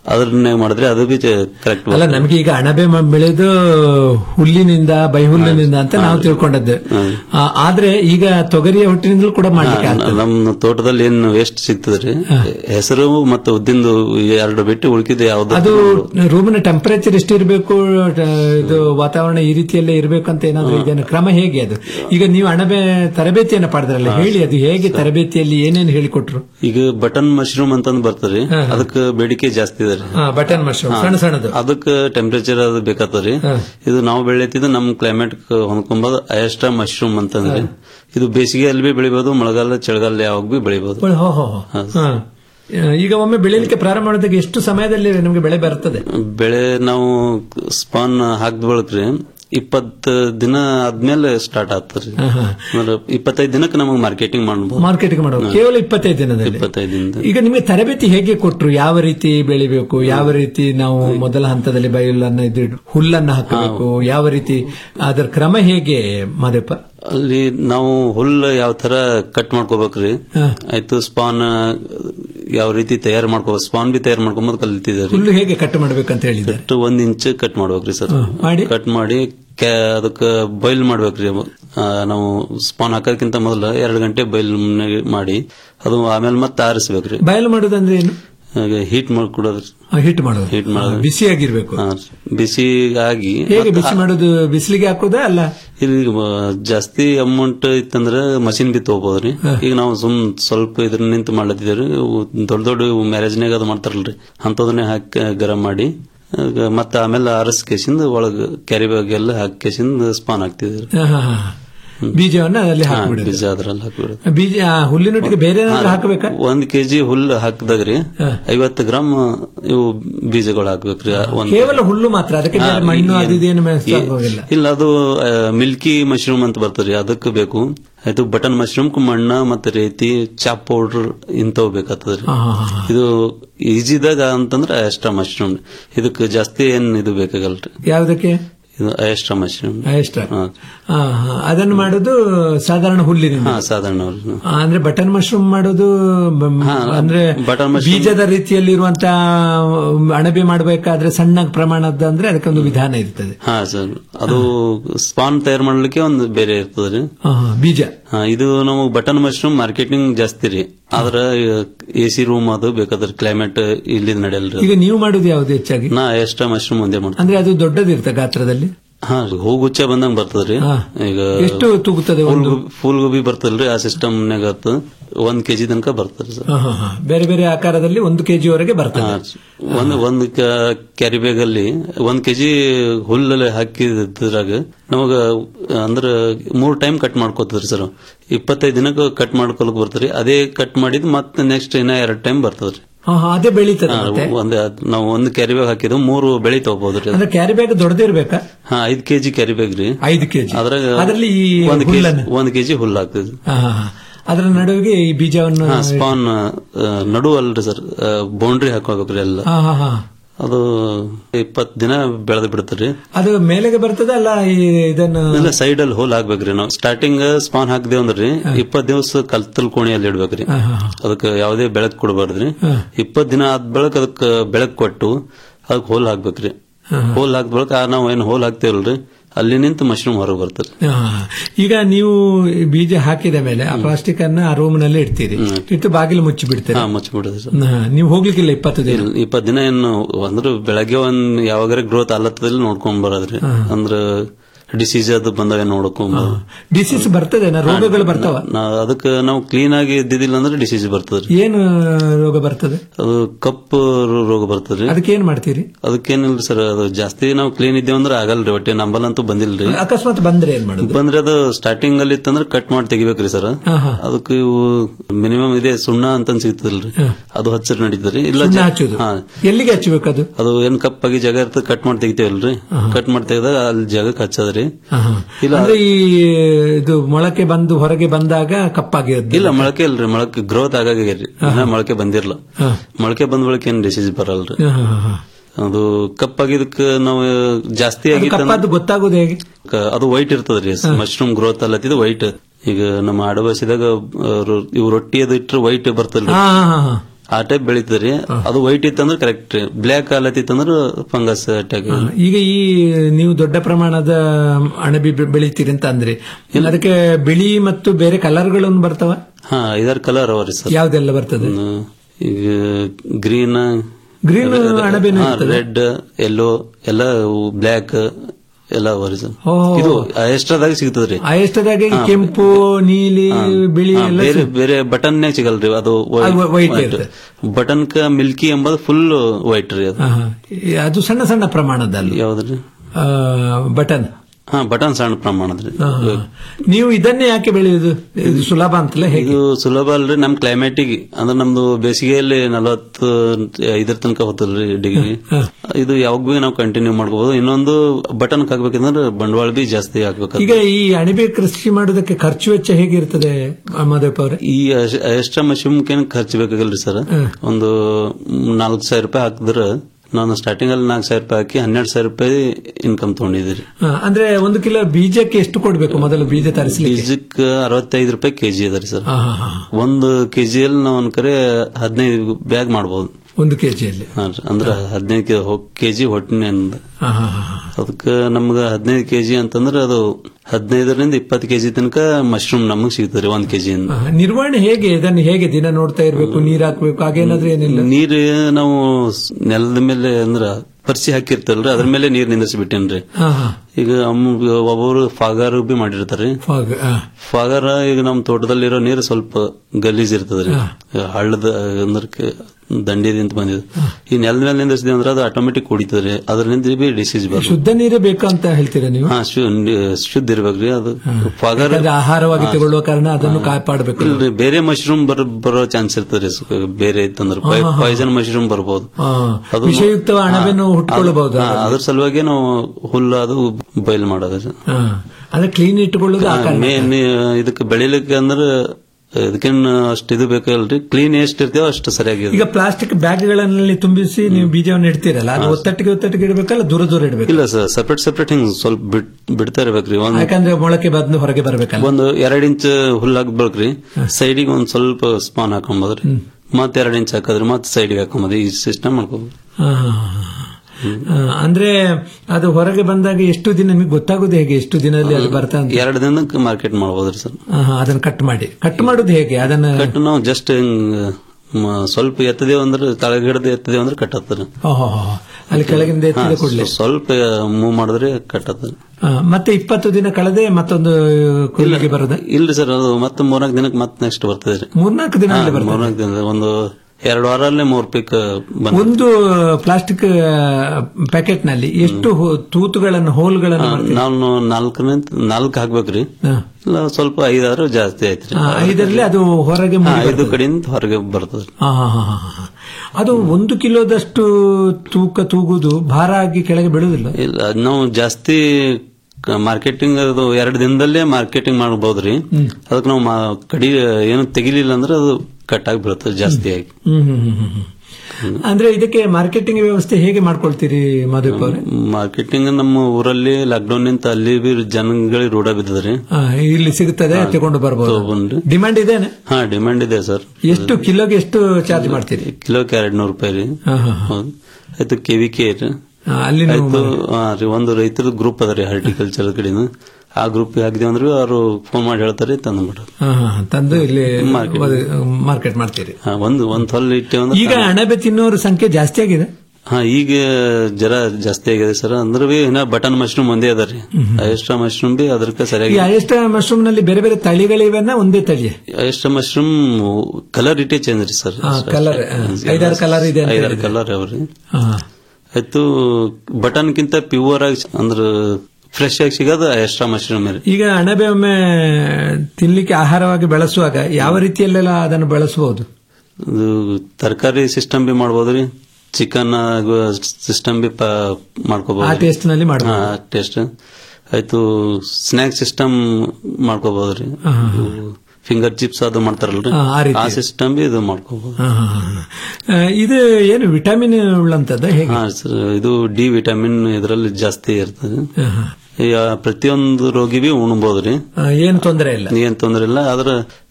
ಅದ್ರನ್ನೇ ಮಾಡಿದ್ರೆ ಅದು ಬಿ ಕರೆಕ್ಟ್ ಅಲ್ಲ ನಮಗೆ ಈಗ ಅಣಬೆ ಮ- ಬೆಳೆದು ಹುಲ್ಲಿನಿಂದ ಬೈಹುಲ್ಲಿನಿಂದ ಅಂತ ನಾವು ತಿಳ್ಕೊಂಡದ್ದು ಆ, ಆದ್ರೆ ಈಗ ತೊಗರಿಯ ಹೊಟ್ಟಿನಿಂದಲೂ ಕೂಡ ಮಾಡ್ಲಿಕ್ಕೆ ಆಗ್ತದೆ ನಮ್ಮ ತೋಟದಲ್ಲಿ ಏನ್ ವೇಸ್ಟ್ ಸಿಗ್ತದ್ರಿ ಹೆಸರು ಮತ್ತು ಉದ್ದಿಂದು ಎರಡು ಬಿಟ್ಟು ಉಳ್ಕಿದೆ ಯಾವ್ದು ಅದು ರೂಮಿನ ಟೆಂಪರೇಚರ್ ಎಷ್ಟು ಇರಬೇಕು ಇದು ವಾತಾವರಣ ಈ ರೀತಿಯಲ್ಲೇ ಇರಬೇಕು ಅಂತ ಏನಾದ್ರು ಇದನ್ನ ಕ್ರಮ ಹೇಗೆ ಅದು ಈಗ ನೀವು ಅಣಬೆ ತರಬೇತಿಯನ್ನ ಪಡೆದ್ರಲ್ಲ ಹೇಳಿ ಅದು ಹೇಗೆ ತರಬೇತಿಯಲ್ಲಿ ಏನೇನು ಹೇಳಿಕೊಟ್ರು ಈಗ ಬಟನ್ ಮಶ್ರೂಮ್ ಅಂತಂದ್ ಬರ್ತದ್ರಿ ಅದಕ್ಕೆ ಬೇಡಿಕೆ ಜಾಸ್ತಿ ಇದೆ ರೀ ಬಟನ್ ಮಶ್ರೂಮ್ ಸಣ್ಣ ಸಣ್ಣದು ಅದಕ್ಕೆ ಟೆಂಪರೇಚರ್ ಅದು ಬೇಕಾಗ್ತದ್ರಿ ಇದು ನಾವು ಬೆಳೆತಿದ್ದು ನಮ್ ಕ್ಲೈಮೇಟ್ ಹೊಂದ್ಕೊಂಬೋದು ಅಯಸ್ಟಾ ಮಶ್ರೂಮ್ ಅಂತಂದ್ರಿ ಇದು ಬೇಸಿಗೆಯಲ್ಲಿ ಬಿ ಬೆಳಿಬಹುದು ಮಳೆಗಾಲ ಚಳಿಗಾಲ ಯಾವಾಗ ಬಿ ಬೆಳಿಬಹುದು ಹೋ ಹೋ ಹೋ. ಹಾ. ಈಗ ಒಮ್ಮೆ ಬೆಳಿಲಿಕ್ಕೆ ಪ್ರಾರಂಭ ಮಾಡಿದಾಗ ಎಷ್ಟು ಸಮಯದಲ್ಲಿ ನಮಗೆ ಬೆಳೆ ಬರ್ತದೆ ಬೆಳೆ ನಾವು ಸ್ಪಾನ್ ಹಾಕ್ದ ಬಳಕ್ರಿ ಇಪ್ಪತ್ ದಿನ ಆದ್ಮೇಲೆ ಸ್ಟಾರ್ಟ್ ಆಗ್ತದ್ರಿ ಅಂದ್ರೆ ಇಪ್ಪತ್ತೈದು ದಿನಕ್ಕೆ ನಮಗೆ ಮಾರ್ಕೆಟಿಂಗ್ ಮಾಡಬಹುದು ಮಾರ್ಕೆಟಿಂಗ್ ಮಾಡೋದು ಕೇವಲ ಇಪ್ಪತ್ತೈದು ದಿನದಲ್ಲಿ ಇಪ್ಪತ್ತೈದು ದಿನದ ಈಗ ನಿಮಗೆ ತರಬೇತಿ ಹೇಗೆ ಕೊಟ್ರು ಯಾವ ರೀತಿ ಬೆಳಿಬೇಕು ಯಾವ ರೀತಿ ನಾವು ಮೊದಲ ಹಂತದಲ್ಲಿ ಬಯಲನ್ನ ಇದು ಹುಲ್ಲನ್ನ ಹಾಕಬೇಕು ಯಾವ ರೀತಿ ಅದರ ಕ್ರಮ ಹೇಗೆ ಮಾದೇಪ್ಪ ಅಲ್ಲಿ ನಾವು ಹುಲ್ಲು ಯಾವ ತರ ಕಟ್ ಮಾಡ್ಕೋಬೇಕ್ರಿ ಆಯ್ತು ಸ್ಪಾನ್ ಯಾವ ರೀತಿ ತಯಾರು ಮಾಡ್ಕೋ ಸ್ಪಾನ್ ಬಿ ತಯಾರು ಮಾಡ್ಕೊಂಬದ್ ಕಲಿತಿದ್ದಾರೆ ಹುಲ್ಲು ಹೇಗೆ ಕಟ್ ಮಾಡ್ಬೇಕಂತ ಹೇಳಿದ್ದಾರೆ ಕಟ್ ಒಂದ್ ಇಂಚ್ ಕಟ್ ಮಾಡ್ಬೇಕ್ರಿ ಸರ್ ಮಾಡಿ? ಕಟ್ ಮಾಡಿ ಕ್ಯಾ- ಅದಕ್ಕ ಬಾಯ್ಲ್ ಮಾಡ್ಬೇಕ್ರಿ ಆ, ನಾವು ಸ್ಪಾನ್ ಹಾಕೋದಕ್ಕಿಂತ ಮೊದಲ ಎರಡು ಗಂಟೆ ಬಾಯ್ಲ್ ಮಾಡಿ ಅದು ಆಮೇಲೆ ಮತ್ತೆ ಆರಿಸ್ಬೇಕ್ರಿ ಬಯಲು ಮಾಡೋದಂದ್ರೆ ಏನು ಹೀಟ್ ಮಾಡ್ಕೊಡೋದ್ರಿ ಹಿಟ್ ಮಾಡೋದು ಹೀಟ್ ಮಾಡೋದು ಬಿಸಿಯಾಗಿರ್ಬೇಕು ಹಾ, ಬಿಸಿ ಆಗಿ ಹೇಗೆ ಬಿಸಿ ಮಾಡೋದು ಬಿಸಿಲಿಗೆ ಹಾಕೋದಾ ಅಲ್ಲ ಇಲ್ಲಿ ಆ, ಜಾಸ್ತಿ ಅಮೌಂಟ್ ಇತ್ತಂದ್ರ ಮಷಿನ್ ಬಿ ತಗೋಬಹುದ್ರಿ ಈಗ ನಾವು ಸುಮ್ ಸ್ವಲ್ಪ ಇದ್ರ ನಿಂತು ಮಾಡ್ಲತ್ತಿದೇವ್ರಿ ಇವು ದೊಡ್ಡ ದೊಡ್ಡ ಮ್ಯಾರೇಜ್ನಾಗ ಅದು ಮಾಡ್ತಾರಲ್ರಿ ಅಂತದನ್ನೇ ಹಾಕಿ ಗರಂ ಮಾಡಿ ಆಗ ಮತ್ತೆ ಆಮೇಲೆ ಆರಸ್ ಕೇಸಿಂದ ಒಳಗ ಕ್ಯಾರಿ ಬ್ಯಾಗ್ ಎಲ್ಲ ಹಾಕಿ ಕೇಸಿಂದ ಸ್ಪಾನ್ ಹಾಕ್ತಿದ್ರಿ ಹಾ, ಹಾ, ಹಾ. ಬೀಜವನ್ನ ಅಲ್ಲಿ ಹಾಕ್ಬಿಡೋದು ಬೀಜ ಅದ್ರಲ್ಲಿ ಹಾಕ್ಬಿಡೋದು ಬೀಜ ಆ, ಹುಲ್ಲಿನೊಟ್ಟಿಗೆ ಬೇರೆ ಏನಾದ್ರು ಹಾಕಬೇಕಾ ಒಂದ್ ಕೆಜಿ ಹುಲ್ಲು ಹಾಕಿದಾಗ್ರಿ ಐವತ್ತು ಗ್ರಾಮ್ ಇವು ಬೀಜಗಳು ಹಾಕ್ಬೇಕ್ರಿ ಒಂದ್ ಕೇವಲ ಹುಲ್ಲು ಮಾತ್ರ ಅದಕ್ಕೆ ಬೇರೆ ಹಾ, ಮಣ್ಣು ಈ- ಅದು ಇದೇನು ಈ- ಹೋಗಿಲ್ಲ ಇಲ್ಲ ಅದು ಮಿಲ್ಕಿ ಮಶ್ರೂಮ್ ಅಂತ ಬರ್ತದ್ರಿ ಅದಕ್ಕೆ ಬೇಕು ಆಯ್ತು ಬಟನ್ ಮಶ್ರೂಮ್ ಮಣ್ಣ ಮತ್ತೆ ರೇತಿ ಚಾಪ್ ಪೌಡರ್ ಇಂಥವು ಬೇಕಾಗ್ತದ್ರಿ ಹಾ, ಹಾ, ಹಾ. ಇದು ಈಜಿದಾಗ ಅಂತಂದ್ರೆ ಅಯಸ್ಟ್ರಾ ಮಶ್ರೂಮ್ ಇದಕ್ಕೆ ಜಾಸ್ತಿ ಏನ್ ಇದು ಬೇಕಾಗಲ್ರಿ ಯಾವುದಕ್ಕೆ ಇದು ಅಯಸ್ಟ್ರಾ ಮಶ್ರೂಮ್ ಎಷ್ಟ ಅದನ್ನು ಮಾಡೋದು ಸಾಧಾರಣ ಹುಲ್ಲಿನಿಂದ ಹಾ ಸಾಧಾರಣ ಅವ್ರು. ಆ, ಅಂದ್ರೆ ಬಟನ್ ಮಶ್ರೂಮ್ ಮಾಡೋದು ಬ- ಅಂದ್ರೆ ಬಟನ್ ಮಶ್ರೂಮ್ ಬೀಜದ ರೀತಿಯಲ್ಲಿರುವಂತ ಅಣಬೆ ಮಾಡಬೇಕಾದ್ರೆ ಸಣ್ಣ ಪ್ರಮಾಣದ ಅಂದ್ರೆ ಅದಕ್ಕೊಂದು ವಿಧಾನ ಇರ್ತದೆ ಹಾ ಸರ್ ಅದು ಸ್ಪಾನ್ ತಯಾರು ಮಾಡ್ಲಿಕ್ಕೆ ಒಂದು ಬೇರೆ ಇರ್ತದ್ರಿ ಆ, ಬೀಜ ಹಾ, ಇದು ನಾವು ಬಟನ್ ಮಶ್ರೂಮ್ ಮಾರ್ಕೆಟಿಂಗ್ ಜಾಸ್ತಿ ರೀ ಆದ್ರ ಎ ಸಿ ರೂಮ್ ಅದು ಬೇಕಾದ್ರೆ ಕ್ಲೈಮೇಟ್ ಇಲ್ಲಿ ನಡೆಯಲ್ರಿ ಈಗ ನೀವು ಮಾಡೋದು ಯಾವ್ದು ಹೆಚ್ಚಾಗಿ ನಾ ಎಷ್ಟ ಮಶ್ರೂಮ್ ಒಂದೇ ಮಾಡ್ತೀನಿ ಅಂದ್ರೆ ಅದು ದೊಡ್ಡದಿರುತ್ತೆ ಗಾತ್ರದಲ್ಲಿ ಹಾ ಹೂಗುಚ್ಚ ಬಂದಂಗ ಬರ್ತದ್ರಿ ಹಾ. ಈಗ ಎಷ್ಟು ತೂಗುತ್ತದೆ ಒಂದು ಫುಲ್ ಗೋಬಿ ಬರ್ತದಲ್ರಿ ಆ ಸಿಸ್ಟಮ್ ನಾಗ ಒಂದ್ ಕೆಜಿ ತನಕ ಬರ್ತದ್ರಿ ಸರ್ ಹಾ, ಹಾ, ಹಾ. ಬೇರೆ ಬೇರೆ ಆಕಾರದಲ್ಲಿ ಒಂದು ಕೆಜಿ ವರೆಗೆ ಬರ್ತದೆ ಒಂದ್ ಒಂದ್ ಕ್ಯಾರಿ ಬ್ಯಾಗ್ ಅಲ್ಲಿ ಒಂದ್ ಕೆಜಿ ಹುಲ್ಲಲ್ಲಿ ಹಾಕಿದ್ರಾಗ ನಮಗ ಅಂದ್ರ ಮೂರ್ ಟೈಮ್ ಕಟ್ ಮಾಡ್ಕೋತದ್ರಿ ಸರ್ ಇಪ್ಪತ್ತೈದು ದಿನಕ್ಕೆ ಕಟ್ ಮಾಡ್ಕೊಳಕ್ ಬರ್ತದ್ರಿ ಅದೇ ಕಟ್ ಮಾಡಿದ್ ಮತ್ತೆ ನೆಕ್ಸ್ಟ್ ಇನ್ನ ಎರಡ್ ಟೈಮ್ ಬರ್ತದ್ರಿ ಹಾ, ಹಾ, ಅದೇ ಬೆಳೀತದೆ ಹಾ, ಮತ್ತೆ ಒಂದ್ ನಾವು ಒಂದ್ ಕ್ಯಾರಿ ಬ್ಯಾಗ್ ಹಾಕಿದ್ದು ಮೂರು ಬೆಳಿ ತಗೋಬಹುದ್ರಿ ಅಂದ್ರೆ ಕ್ಯಾರಿ ಬ್ಯಾಗ್ ದೊಡ್ಡದಿರ್ಬೇಕಾ ಹಾ ಐದ್ ಕೆಜಿ ಕ್ಯಾರಿ ಬ್ಯಾಗ್ ರೀ ಐದು ಕೆಜಿ ಅದ್ರಾಗ ಅದರಲ್ಲಿ ಈ ಒಂದ್ ಕೆಜಿ ಹುಲ್ಲನ್ನ ಒಂದ್ ಕೆಜಿ ಹುಲ್ಲು ಹಾಕ್ತದೆ ಹಾ, ಹಾ, ಹಾ. ಅದರ ನಡುವಿಗೆ ಈ ಬೀಜವನ್ನು ಹಾ ಸ್ಪಾನ್ ನಡು ಅಲ್ರಿ ಸರ್ ಬೌಂಡ್ರಿ ಹಾಕೋಬೇಕ್ರಿ ಎಲ್ಲ ಹಾ, ಹಾ, ಹಾ. ಅದು ಇಪ್ಪತ್ ದಿನ ಬೆಳೆದ್ ಬಿಡ್ತಾರ್ರಿ ಅದು ಮೇಲೆಗೆ ಬರ್ತದೆ ಅಲ್ಲ ಈ ಇದನ್ನು ಇಲ್ಲ ಸೈಡ್ ಅಲ್ಲಿ ಹೋಲ್ ಹಾಕ್ಬೇಕ್ರಿ ನಾವು ಸ್ಟಾರ್ಟಿಂಗ್ ಸ್ಪಾನ್ ಹಾಕ್ದೇವ್ ಅಂದ್ರಿ ಇಪ್ಪತ್ ದಿವಸ ಕಲ್ತಲ್ ಕೋಣಿಯಲ್ಲಿ ಇಡ್ಬೇಕ್ರಿ ಹಾ, ಹಾ, ಹಾ. ಅದಕ್ಕೆ ಯಾವುದೇ ಬೆಳಕ್ ಕೊಡಬಾರ್ದ್ರಿ ಹಾ. ಇಪ್ಪತ್ ದಿನ ಆದ ಬೆಳಕ್ ಅದಕ್ಕೆ ಬೆಳಕ್ ಕೊಟ್ಟು ಅದಕ್ಕೆ ಹೋಲ್ ಹಾಕ್ಬೇಕ್ರಿ ಹಾ, ಹಾ. ಹೋಲ್ ಹಾಕ್ದ ಬಳಕ ನಾವು ಏನ್ ಹೋಲ್ ಹಾಕ್ತೇವಲ್ರಿ ಅಲ್ಲಿ ನಿಂತು ಮಶ್ರೂಮ್ ಹೊರಗೆ ಬರ್ತದೆ ಹಾ. ಈಗ ನೀವು ಈ ಬೀಜ ಹಾಕಿದ ಮೇಲೆ ಆ ಪ್ಲಾಸ್ಟಿಕ್ ಅನ್ನ ಆ ರೂಮ್ ನಲ್ಲಿ ಇಡ್ತೀರಿ ಇಟ್ಟು ಬಾಗಿಲು ಮುಚ್ಚಿ ಬಿಡ್ತೀರಿ ಹಾ ಮುಚ್ಚಿಬಿಡುದು ಸರ್ ಹಾ, ನೀವು ಹೋಗ್ಲಿಕ್ಕಿಲ್ಲ ಇಪ್ಪತ್ತು ದಿನ ಇಪ್ಪತ್ ದಿನ ಏನು ಅಂದ್ರೆ ಬೆಳಗ್ಗೆ ಒಂದ್ ಯಾವಾಗಾರ ಗ್ರೋತ್ ಅಲ್ಲತ್ತದಲ್ಲಿ ನೋಡ್ಕೊಂಡ್ ಬರೋದ್ರಿ ಅಂದ್ರ ಡಿಸೀಸ್ ಅದು ಬಂದವೆ ನೋಡ್ಕೊಂಡ್ ಡಿಸೀಸ್ ಬರ್ತದೆ ರೋಗಗಳು ಬರ್ತಾವ ಅದಕ್ಕೆ ನಾವು ಕ್ಲೀನ್ ಆಗಿ ಇದ್ದಿದ್ದಿಲ್ಲ ಅಂದ್ರೆ ಡಿಸೀಸ್ ಬರ್ತದ್ರಿ ಏನು ರೋಗ ಬರ್ತದೆ ಅದು ಕಪ್ಪು ರೋ- ರೋಗ ಬರ್ತದ್ರಿ ಅದಕ್ಕೆ ಏನ್ ಮಾಡ್ತೀರಿ ಅದಕ್ಕೇನಿಲ್ರಿ ಸರ್ ಅದು ಜಾಸ್ತಿ ನಾವು ಕ್ಲೀನ್ ಇದ್ದೇವೆ ಅಂದ್ರೆ ಆಗಲ್ರಿ ಒಟ್ಟೆ ನಂಬಲ್ಲಂತೂ ಬಂದಿಲ್ರಿ ಅಕಸ್ಮಾತ್ ಬಂದ್ರೆ ಏನ್ ಮಾಡುದು ಬಂದ್ರೆ ಅದು ಸ್ಟಾರ್ಟಿಂಗ್ ಅಲ್ಲಿ ಇತ್ತಂದ್ರೆ ಕಟ್ ಮಾಡಿ ತೆಗಿಬೇಕ್ರಿ ಸರ್ ಹಾ, ಹಾ. ಅದಕ್ಕೆ ಇವು ಮಿನಿಮಮ್ ಇದೆ ಸುಣ್ಣ ಅಂತ ಸಿಗ್ತದಲ್ರಿ ಅದು ಹಚ್ಚರ್ ನಡೀತದ್ರಿ ಇಲ್ಲ ಸುಣ್ಣ ಜ- ಹಚ್ಚುದು ಹಾ ಎಲ್ಲಿಗೆ ಹಚ್ಚಬೇಕು ಅದು ಅದು ಏನ್ ಕಪ್ಪಾಗಿ ಜಾಗ ಇರ್ತದೆ ಕಟ್ ಮಾಡಿ ತೆಗಿತೇವಲ್ರಿ ಕಟ್ ಮಾಡಿ ತೆಗೆದಾಗ ಅಲ್ಲಿ ಜಾಗಕ್ಕೆ ಹಚ್ಚದ್ರಿ ಹಾ, ಹಾ. ಇಲ್ಲ ಅಂದ್ರೆ ಈ ಇದು ಮೊಳಕೆ ಬಂದು ಹೊರಗೆ ಬಂದಾಗ ಕಪ್ಪಾಗಿರುತ್ತೆ ಇಲ್ಲ ಮೊಳಕೆ ಇಲ್ರಿ ಮೊಳಕೆ ಗ್ರೋತ್ ಆಗಾಗ್ಯಾರಿ ಇನ್ನ ಮೊಳಕೆ ಬಂದಿರ್ಲ ಮೊಳಕೆ ಬಂದ ಬಳಿಕ ಏನ್ ಡಿಸೀಸ್ ಬರಲ್ರಿ ಹಾ, ಹಾ, ಹಾ. ಅದು ಕಪ್ಪಾಗಿದ್ದಕ್ಕೆ ನಾವು ಜಾಸ್ತಿ ಅದು ಆಗಿತ್ತು ಕಪ್ಪಾದ್ದು ಗೊತ್ತಾಗೋದು ಹೇಗೆ ಕ- ಅದು ವೈಟ್ ಇರ್ತದ್ರಿ ಮಶ್ರೂಮ್ ಗ್ರೋತ್ ಅಲ್ಲತ್ತಿದ್ ವೈಟ್ ಈಗ ನಮ್ಮ ಆಡಭಾಷೆದಾಗ ಇವು ರೊಟ್ಟಿ ಅದು ಇಟ್ರೆ ವೈಟ್ ಬರ್ತಲ್ರಿ ಹಾ, ಹಾ, ಹಾ, ಹಾ. ಆ ಟೈಪ್ ಬೆಳಿತದ್ರಿ ಅದು ವೈಟ್ ಇತ್ತಂದ್ರೆ ಕರೆಕ್ಟ್ ಬ್ಲ್ಯಾಕ್ ಆಲತ್ತಿತ್ತಂದ್ರ ಫಂಗಸ್ ಅಟ್ಯಾಕ್ ಈಗ ಈ ನೀವು ದೊಡ್ಡ ಪ್ರಮಾಣದ ಅಣಬೆ ಬೆ- ಬೆಳಿತೀರಿ ಅಂತ ಅಂದ್ರೆ ಅದಕ್ಕೆ ಬಿಳಿ ಮತ್ತು ಬೇರೆ ಕಲರ್ಗಳನ್ನು ಬರ್ತಾವ ಹಾ ಐದಾರು ಕಲರ್ ಅವರಿ ಸರ್ ಯಾವ್ದೆಲ್ಲ ಬರ್ತದೆ ಈಗ ಗ್ರೀನ್ Green ಅಣಬೆನೂ ಇರ್ತದೆ? ರೆಡ್ ಯೆಲ್ಲೋ ಎಲ್ಲ ಬ್ಲ್ಯಾಕ್ ಎಲ್ಲ ಅವರಿ ಸರ್ ಓ. ಇದು ಎಷ್ಟ್ರದಾಗ ಸಿಗ್ತದ್ರಿ ಎಷ್ಟದಾಗಿ ಕೆಂಪು ನೀಲಿ ಬಿಳಿ ಹಾ, ಎಲ್ಲ ಬೇರೆ ಸಿಗ್- ಬೇರೆ ಬಟನ್ ಸಿಗಲ್ರಿ ಅದು ಅದು white ಇರ್ತದೆ. ಬಟನ್ ಕ ಮಿಲ್ಕಿ ಎಂಬುದು ಫುಲ್ ವೈಟ್ ರೀ ಅದು ಆಹಾ. ಈ- ಅದು ಸಣ್ಣ ಸಣ್ಣ ಪ್ರಮಾಣದಲ್ಲಿ ಯಾವ್ದ್ರಿ ಬಟನ್ ಹಾ ಬಟನ್ ಸಣ್ಣ ಪ್ರಮಾಣದ್ರಿ ನೀವು ಇದನ್ನೇ ಯಾಕೆ ಬೆಳೆಯುವುದು ಇದು ಸುಲಭ ಅಂತಲ್ಲ ಹೇಗೆ ಇದು ಸುಲಭ ಅಲ್ರಿ ನಮ್ ಕ್ಲೈಮೇಟಿಗೆ ಅಂದ್ರೆ ನಮ್ದು ಬೇಸಿಗೆಯಲ್ಲಿ ನಲವತ್ತು ಐದರ ತನಕ ಹೋತಲ್ರಿ ಡಿಗ್ರಿ ಇದು ಯಾವಾಗ ಬಿ ನಾವು ಕಂಟಿನ್ಯೂ ಮಾಡ್ಕೋಬಹುದು ಇನ್ನೊಂದು ಬಟನ್ ಹಾಕ್ಬೇಕಂದ್ರೆ ಬಂಡವಾಳ ಬಿ ಜಾಸ್ತಿ ಹಾಕ್ಬೇಕು ಈಗ ಈ ಅಣಬೆ ಕೃಷಿ ಮಾಡೋದಕ್ಕೆ ಖರ್ಚು ವೆಚ್ಚ ಹೇಗಿರ್ತದೆ ಮಾಧವಪ್ಪ ಅವರೇ ಈ ಎಕ್ಸ್ಟ್ರಾ ಮಶ್ರೂಮ್ ಏನ್ ಖರ್ಚು ಬೇಕಾಗಲ್ರಿ ಸರ್ ಒಂದು ನಾಲ್ಕು ಸಾವಿರ ರೂಪಾಯಿ ಹಾಕಿದ್ರ ನಾನು ಸ್ಟಾರ್ಟಿಂಗ್ ಅಲ್ಲಿ ನಾಲ್ಕು ಸಾವಿರ ರೂಪಾಯಿ ಹಾಕಿ ಹನ್ನೆರಡು ಸಾವಿರ ರೂಪಾಯಿ ಇನ್ಕಮ್ ತಗೊಂಡಿದ್ದೀರಿ ಹಾ, ಅಂದ್ರೆ ಒಂದು ಕಿಲೋ ಬೀಜಕ್ಕೆ ಎಷ್ಟು ಕೊಡ್ಬೇಕು ಮೊದಲು ಬೀಜ ತರಿಸಲಿಕ್ಕೆ ಬೀಜಕ್ಕೆ ಅರವತ್ತೈದು ರೂಪಾಯಿ ಕೆಜಿ ಅದರಿ ಸರ್ ಹಾ, ಹಾ, ಹಾ. ಒಂದು ಕೆಜಿಯಲ್ಲಿ ನಾವು ಒಂದ್ ಕರೆ ಹದಿನೈದು ಬ್ಯಾಗ್ ಮಾಡ್ಬೋದು ಒಂದು ಕೆಜಿಯಲ್ಲಿ ಹಾ ರೀ. ಅಂದ್ರ ಹದಿನೈದು ಕೆಜಿ ಹೊಟ್ಟಿನ ಹಾ, ಹಾ, ಹಾ, ಹಾ. ಅದಕ್ಕೆ ನಮ್ಗ ಹದಿನೈದು ಕೆಜಿ ಅಂತಂದ್ರೆ ಅದು ಹದಿನೈದರಿಂದ ಇಪ್ಪತ್ತು ಕೆಜಿ ತನಕ ಮಶ್ರೂಮ್ ನಮಗ್ ಸಿಗ್ತದೆ ಒಂದ್ ಕೆಜಿಯಿಂದ ಹಾ, ನಿರ್ವಹಣೆ ಹೇಗೆ ಇದನ್ನು ಹೇಗೆ ದಿನ ನೋಡ್ತಾ ಇರ್ಬೇಕು ನೀರ್ ಹಾಕ್ಬೇಕು ಹಾಗೇನಾದ್ರೂ ಏನಿಲ್ಲ ನೀರ್ ನಾವು ಸ್- ನೆಲದ ಮೇಲೆ ಅಂದ್ರ ಪರಿಸಿ ಹಾಕಿರ್ತಲ್ರಿ ಅದ್ರ ಮೇಲೆ ನೀರ್ ನಿಂದಿಸ್ಬಿಟ್ಟೇನ್ರಿ ಹಾ, ಹಾ. ಈಗ ಅಮ್ಮ- ಒಬ್ಬೊಬ್ರು ಫಾಗಾರು ಬಿ ಮಾಡಿರ್ತಾರ್ರಿ ಫಾಗ್, ಹಾ. ಫಾಗಾರ ಈಗ ನಮ್ ತೋಟದಲ್ಲಿರೋ ನೀರು ಸ್ವಲ್ಪ ಗಲೀಜ್ ಇರ್ತದ್ರಿ ಹಳ್ಳದ ಅಂದ್ರ ಕ- ದಂಡಿದಿಂದ ಬಂದಿದೆ ಈ ನೆಲದ ಮೇಲೆ ನಿಂದಿಸಿದೆ ಅಂದ್ರೆ ಅದು ಆಟೋಮೆಟಿಕ್ ಕುಡಿತದ್ರಿ ಅದರಿಂದ ಬಿ ಡಿಸೀಸ್ ಬರ್ತದೆ ಶುದ್ಧ ನೀರೇ ಬೇಕು ಅಂತ ಹೇಳ್ತೀರಾ ನೀವು ಹಾ ಶು- ಶುದ್ಧ ಇರ್ಬೇಕ್ರಿ ಅದು ಫಾಗಾರ ಯಾಕಂದ್ರೆ ಆಹಾರವಾಗಿ ತಗೊಳ್ಳುವ ಕಾರಣ ಅದನ್ನು ಕಾಪಾಡಬೇಕು ಇಲ್ರಿ ಬೇರೆ ಮಶ್ರೂಮ್ ಬರ ಬರೋ ಚಾನ್ಸ್ ಇರ್ತದೆ ಬೇರೆ ಇತ್ತಂದ್ರೆ ಹಾ, ಹಾ, ಹಾ. ಪಾಯ್ಸನ್ ಮಶ್ರೂಮ್ ಬರ್ಬೋದು ಹಾ. ಅದು ವಿಷಯುಕ್ತ ಅಣಬೆಯನ್ನು ಹುಟ್ಕೊಳ್ಳಬಹುದು ಹಾ, ಅದ್ರ ಸಲುವಾಗಿ ನಾವು ಹುಲ್ಲು ಅದು ಬಯಲ್ ಮಾಡೋದು ಹಾ. ಅಂದ್ರೆ ಕ್ಲೀನ್ ಇಟ್ಟುಕೊಳ್ಳೋದು ಆ ಕಾರಣ ಮೇನ್ ಇದಕ್ಕೆ ಬೆಳಿಲಿಕ್ಕೆ ಅಂದ್ರೆ ಇದಕ್ಕೇನು ಅಷ್ಟು ಇದು ಬೇಕಲ್ರಿ ಕ್ಲೀನ್ ಎಷ್ಟು ಇರ್ತೇವೋ ಅಷ್ಟು ಸರಿಯಾಗಿದೆ ಈಗ ಪ್ಲಾಸ್ಟಿಕ್ ಬ್ಯಾಗ್ಗಳಲ್ಲಿ ತುಂಬಿಸಿ ನೀವು ಬೀಜವನ್ನು ಇಡ್ತೀರಲ್ಲ ಅದು ಒತ್ತಟ್ಟಿಗೆ ಒತ್ತಟ್ಟಿಗೆ ಇಡಬೇಕಲ್ಲ ದೂರ ದೂರ ಇಡಬೇಕು ಇಲ್ಲ ಸರ್ ಸಪ್ರೇಟ್ ಸಪ್ರೇಟ್ ಹಿಂಗ್ ಸ್ವಲ್ಪ ಬಿಟ್ ಬಿಡ್ತಾ ಇರ್ಬೇಕ್ರಿ ಒಂದ್ ಯಾಕಂದ್ರೆ ಮೊಳಕೆ ಬಂದು ಹೊರಗೆ ಬರಬೇಕಲ್ಲ ಒಂದು ಎರಡ್ ಇಂಚ್ ಹುಲ್ಲು ಹಾಕ್ಬೇಕ್ರಿ ಸೈಡಿಗೆ ಒಂದ್ ಸ್ವಲ್ಪ ಸ್ಪಾನ್ ಹಾಕೊಂಬೋದ್ರಿ ಮತ್ ಎರಡ್ ಇಂಚ್ ಹಾಕದ್ರಿ ಮತ್ ಸೈಡಿಗೆ ಹಾಕೊಂಬೋದು ಈ ಸಿಸ್ಟಮ್ ಮಾಡ್ಕೋಬಹುದು ಹಾ, ಹಾ, ಹಾ. ಆ, ಅಂದ್ರೆ ಅದು ಹೊರಗೆ ಬಂದಾಗ ಎಷ್ಟು ದಿನ ನಿಮಗೆ ಗೊತ್ತಾಗೋದು ಹೇಗೆ ಎಷ್ಟು ದಿನದಲ್ಲಿ ಅದು ಬರ್ತಾ ಅಂತ ಎರಡ್ ದಿನಕ್ಕೆ ಮಾರ್ಕೆಟ್ ಮಾಡ್ಬೋದ್ರಿ ಸರ್ ಹಾ, ಹಾ, ಅದನ್ನ ಕಟ್ ಮಾಡಿ ಕಟ್ ಮಾಡೋದು ಹೇಗೆ ಅದನ್ನ ಕಟ್ ನಾವು ಜಸ್ಟ್ ಹಿಂಗ್ ಮ- ಸ್ವಲ್ಪ ಎತ್ತದೇವ್ ಅಂದ್ರೆ ತಳಗಿಡದ ಎತ್ತದೇವ್ ಅಂದ್ರೆ ಕಟ್ ಹತ್ತದ ಓಹೋ, ಹೋ, ಹೋ. ಅಲ್ಲಿ ಕೆಳಗಿಂದ ಎತ್ತಿದ ಕೂಡಲೇ ಸ್ವಲ್ಪ ಮೂವ್ ಮಾಡಿದ್ರೆ ಕಟ್ ಹತ್ತದ ಮತ್ತೆ ಇಪ್ಪತ್ತು ದಿನ ಕಳೆದೆ ಮತ್ತೊಂದು ಕೊಲ್ಲಿಗೆ ಬರೋದ ಇಲ್ರಿ ಸರ್ ಅದು ಮತ್ತೆ ಮೂರ್ನಾಲ್ಕು ದಿನಕ್ಕೆ ಮತ್ತೆ ನೆಕ್ಸ್ಟ್ ಬರ್ತದೆ ರೀ ಮೂರ್ನಾಲ್ಕು ದಿನ ಹಾ, ಮೂರ್ನಾಲ್ಕು ದಿನ ಒಂದು ಎರಡು ವಾರಲ್ಲೇ ಮೂರ್ ಪೀಕ್ ಬಂದ ಒಂದು ಪ್ಲಾಸ್ಟಿಕ್ ಪ್ಯಾಕೆಟ್ ನಲ್ಲಿ ಎಷ್ಟು ಹೋ- ತೂತುಗಳನ್ನು ಹೋಲ್ಗಳನ್ನು ಮಾಡ್ತೀರಿ? ನಾನು ನಾಲ್ಕನೇ ನಾಲ್ಕು ಹಾಕ್ಬೇಕ್ರಿ ಹಾ. ಇಲ್ಲ ಸ್ವಲ್ಪ ಐದಾರು ಜಾಸ್ತಿ ಆಯ್ತ್ರಿ ಆ, ಐದರಲ್ಲಿ ಅದು ಹೊರಗೆ ಹಾ, ಮೂಡಿ ಐದು ಬರ್ತದೆ. ಕಡೆಯಿಂದ ಹೊರಗೆ ಬರ್ತದೆ ಹಾ, ಹಾ, ಹಾ, ಹಾ, ಹಾ. ಅದು ಒಂದು ಕಿಲೋದಷ್ಟು ತೂಕ ತೂಗುದು ಭಾರ ಆಗಿ ಕೆಳಗೆ ಬೀಳುವುದಿಲ್ಲ ಇಲ್ಲ ಅದ್ ನಾವು ಜಾಸ್ತಿ ಮಾರ್ಕೆಟಿಂಗ್ ಅದು ಎರಡು ದಿನದಲ್ಲೇ ಮಾರ್ಕೆಟಿಂಗ್ ಮಾಡಬಹುದ್ರಿ ಅದಕ್ಕೆ ನಾವು ಮಾ- ಕಡಿ ಏನು ತೆಗಿಲಿಲ್ಲ ಅಂದ್ರೆ ಅದು ಕಟ್ ಆಗಿ ಬೀಳ್ತದೆ ಜಾಸ್ತಿ ಆಗಿ ಹ್ಮ್, ಹ್ಮ್, ಹ್ಮ್, ಹ್ಮ್, ಹ್ಮ್. ಅಂದ್ರೆ ಇದಕ್ಕೆ ಮಾರ್ಕೆಟಿಂಗ್ ವ್ಯವಸ್ಥೆ ಹೇಗೆ ಮಾಡ್ಕೊಳ್ತೀರಿ ಮಾಧವ್ ಅವರೇ ಮಾರ್ಕೆಟಿಂಗ್ ನಮ್ಮ ಊರಲ್ಲಿ ಲಾಕ್ಡೌನ್ ನಿಂತ ಅಲ್ಲಿ ಬಿ ಜನಗಳಿಗೆ ರೂಢ ಬಿದ್ದದ್ರಿ ಆ, ಇಲ್ಲಿ ಸಿಗುತ್ತದೆ ತಗೊಂಡು ಬರ್ಬೋದು ತಗೊಂಡ್ರಿ ಡಿಮಾಂಡ್ ಇದೇನೆ ಹಾ ಡಿಮ್ಯಾಂಡ್ ಇದೆ ಸರ್ ಎಷ್ಟು ಕಿಲೋಗೆ ಎಷ್ಟು ಚಾರ್ಜ್ ಮಾಡ್ತೀರಿ ಕಿಲೋಕ್ಕೆ ಎರಡ್ ನೂರು ರೂಪಾಯಿ ರೀ ಹಾ, ಹಾ, ಹೌದು ಆಯ್ತು ಕೆವಿ ಕೆ ರೀ ಆ, ಅಲ್ಲಿ ನೀವು ಆಯ್ತು ಹಾ ರೀ ಒಂದು ರೈತರ ಗ್ರೂಪ್ ಅದ ರೀ ಹಾರ್ಟಿಕಲ್ಚರ್ ಕಡೆನ ಆ ಗ್ರೂಪ್ ಹಾಕಿದೇವ್ ಅಂದ್ರೆ ಅವರು ಫೋನ್ ಮಾಡಿ ಹೇಳ್ತಾರೆ ತಂದು ಬಿಡೋದು ಹಾ, ಹಾ, ಹಾ, ತಂದು ಇಲ್ಲಿ Market. ಮಾರ್ಕೆಟ್ ಮಾಡ್ತೀರಿ ಹಾ, ಒಂದು ಒಂದ್ ಹೊಲ್ ಇಟ್ಟೇವಂದ್ರೆ ಈಗ ಅಣಬೆ ತಿನ್ನೋರ ಸಂಖ್ಯೆ ಜಾಸ್ತಿ ಆಗಿದೆ ಹಾ ಈಗ ಜರ ಜಾಸ್ತಿ ಆಗಿದೆ ಸರ್ ಅಂದ್ರೆ ಬಿ ಇನ್ನ ಬಟನ್ ಮಶ್ರೂಮ್ ಒಂದೇ ಅದ ರೀ ಎಕ್ಸ್ಟ್ರಾ ಮಶ್ರೂಮ್ ಬಿ ಅದಕ್ಕೆ ಈ ಸರಿಯಾಗಿ ಅಯಷ್ಟ ಮಶ್ರೂಮ್ ನಲ್ಲಿ ಬೇರೆ ಬೇರೆ ತಳಿಗಳಿವೆನ ಒಂದೇ ತಳಿ ಎಕ್ಸ್ಟ್ರಾ ಮಶ್ರೂಮ್ ಕಲರ್ ಇಟ್ಟೇ ಚೇಂಜ್ ರೀ ಸರ್ ಹಾ, colour, ಹಾ, ಐದಾರು colour ಇದೆ ಅಂತ ಐದಾರು ಹೇಳಿದ್ರೆ. ಕಲರ್ ಅವ್ರಿ ಹಾ. ಆಯ್ತು ಬಟನ್ಕಿಂತ ಪ್ಯೂರ್ ಆಗಿ ಅಂದ್ರೆ ಫ್ರೆಶ್ ಆಗಿ ಸಿಗೋದು ಎಕ್ಸ್ಟ್ರಾ ಮಶ್ರೂಮ್ ರೀ ಈಗ ಅಣಬೆ ಒಮ್ಮೆ ತಿನ್ಲಿಕ್ಕೆ ಆಹಾರವಾಗಿ ಬೆಳೆಸುವಾಗ ಯಾವ ರೀತಿಯಲ್ಲೆಲ್ಲ ಅದನ್ನು ಬೆಳೆಸಬಹುದು ಇದು ತರಕಾರಿ ಸಿಸ್ಟಮ್ ಬಿ ಮಾಡ್ಬೋದ್ರಿ ಚಿಕನ್ ಸಿಸ್ಟಮ್ ಬಿ ಪ- ಮಾಡ್ಕೋಬಹುದು ಆ taste ನಲ್ಲಿ ಮಾಡ್ಬೋದು. ಟೇಸ್ಟ್ ಆಯ್ತು ಸ್ನಾಕ್ ಸಿಸ್ಟಮ್ ಮಾಡ್ಕೋಬಹುದ್ರಿ ಹಾ, ಹಾ, ಫಿಂಗರ್ ಚಿಪ್ಸ್ ಅದು ಮಾಡ್ತಾರಲ್ರಿ ಹಾ, ಆ ರೀತಿ. ಆ ಸಿಸ್ಟಮ್ ಬಿ ಇದು ಮಾಡ್ಕೋಬಹುದು ಹಾ, ಹಾ, ಹಾ. ಆ, ಇದು ಏನು ವಿಟಮಿನ್ ಉಳ್ಳಂತದ ಹೇಗೆ ಹಾ ಸರ್ ಇದು ಡಿ ವಿಟಮಿನ್ ಇದರಲ್ಲಿ ಜಾಸ್ತಿ ಇರ್ತದೆ ಹಾ, ಹಾ. ಈಗ ಪ್ರತಿಯೊಂದು ರೋಗಿ ಬಿ ಉಣ್ಬೋದ್ರಿ ಆ, ಏನು ತೊಂದರೆ ಇಲ್ಲ ಏನ್ ತೊಂದ್ರೆ ಇಲ್ಲ ಆದ್ರ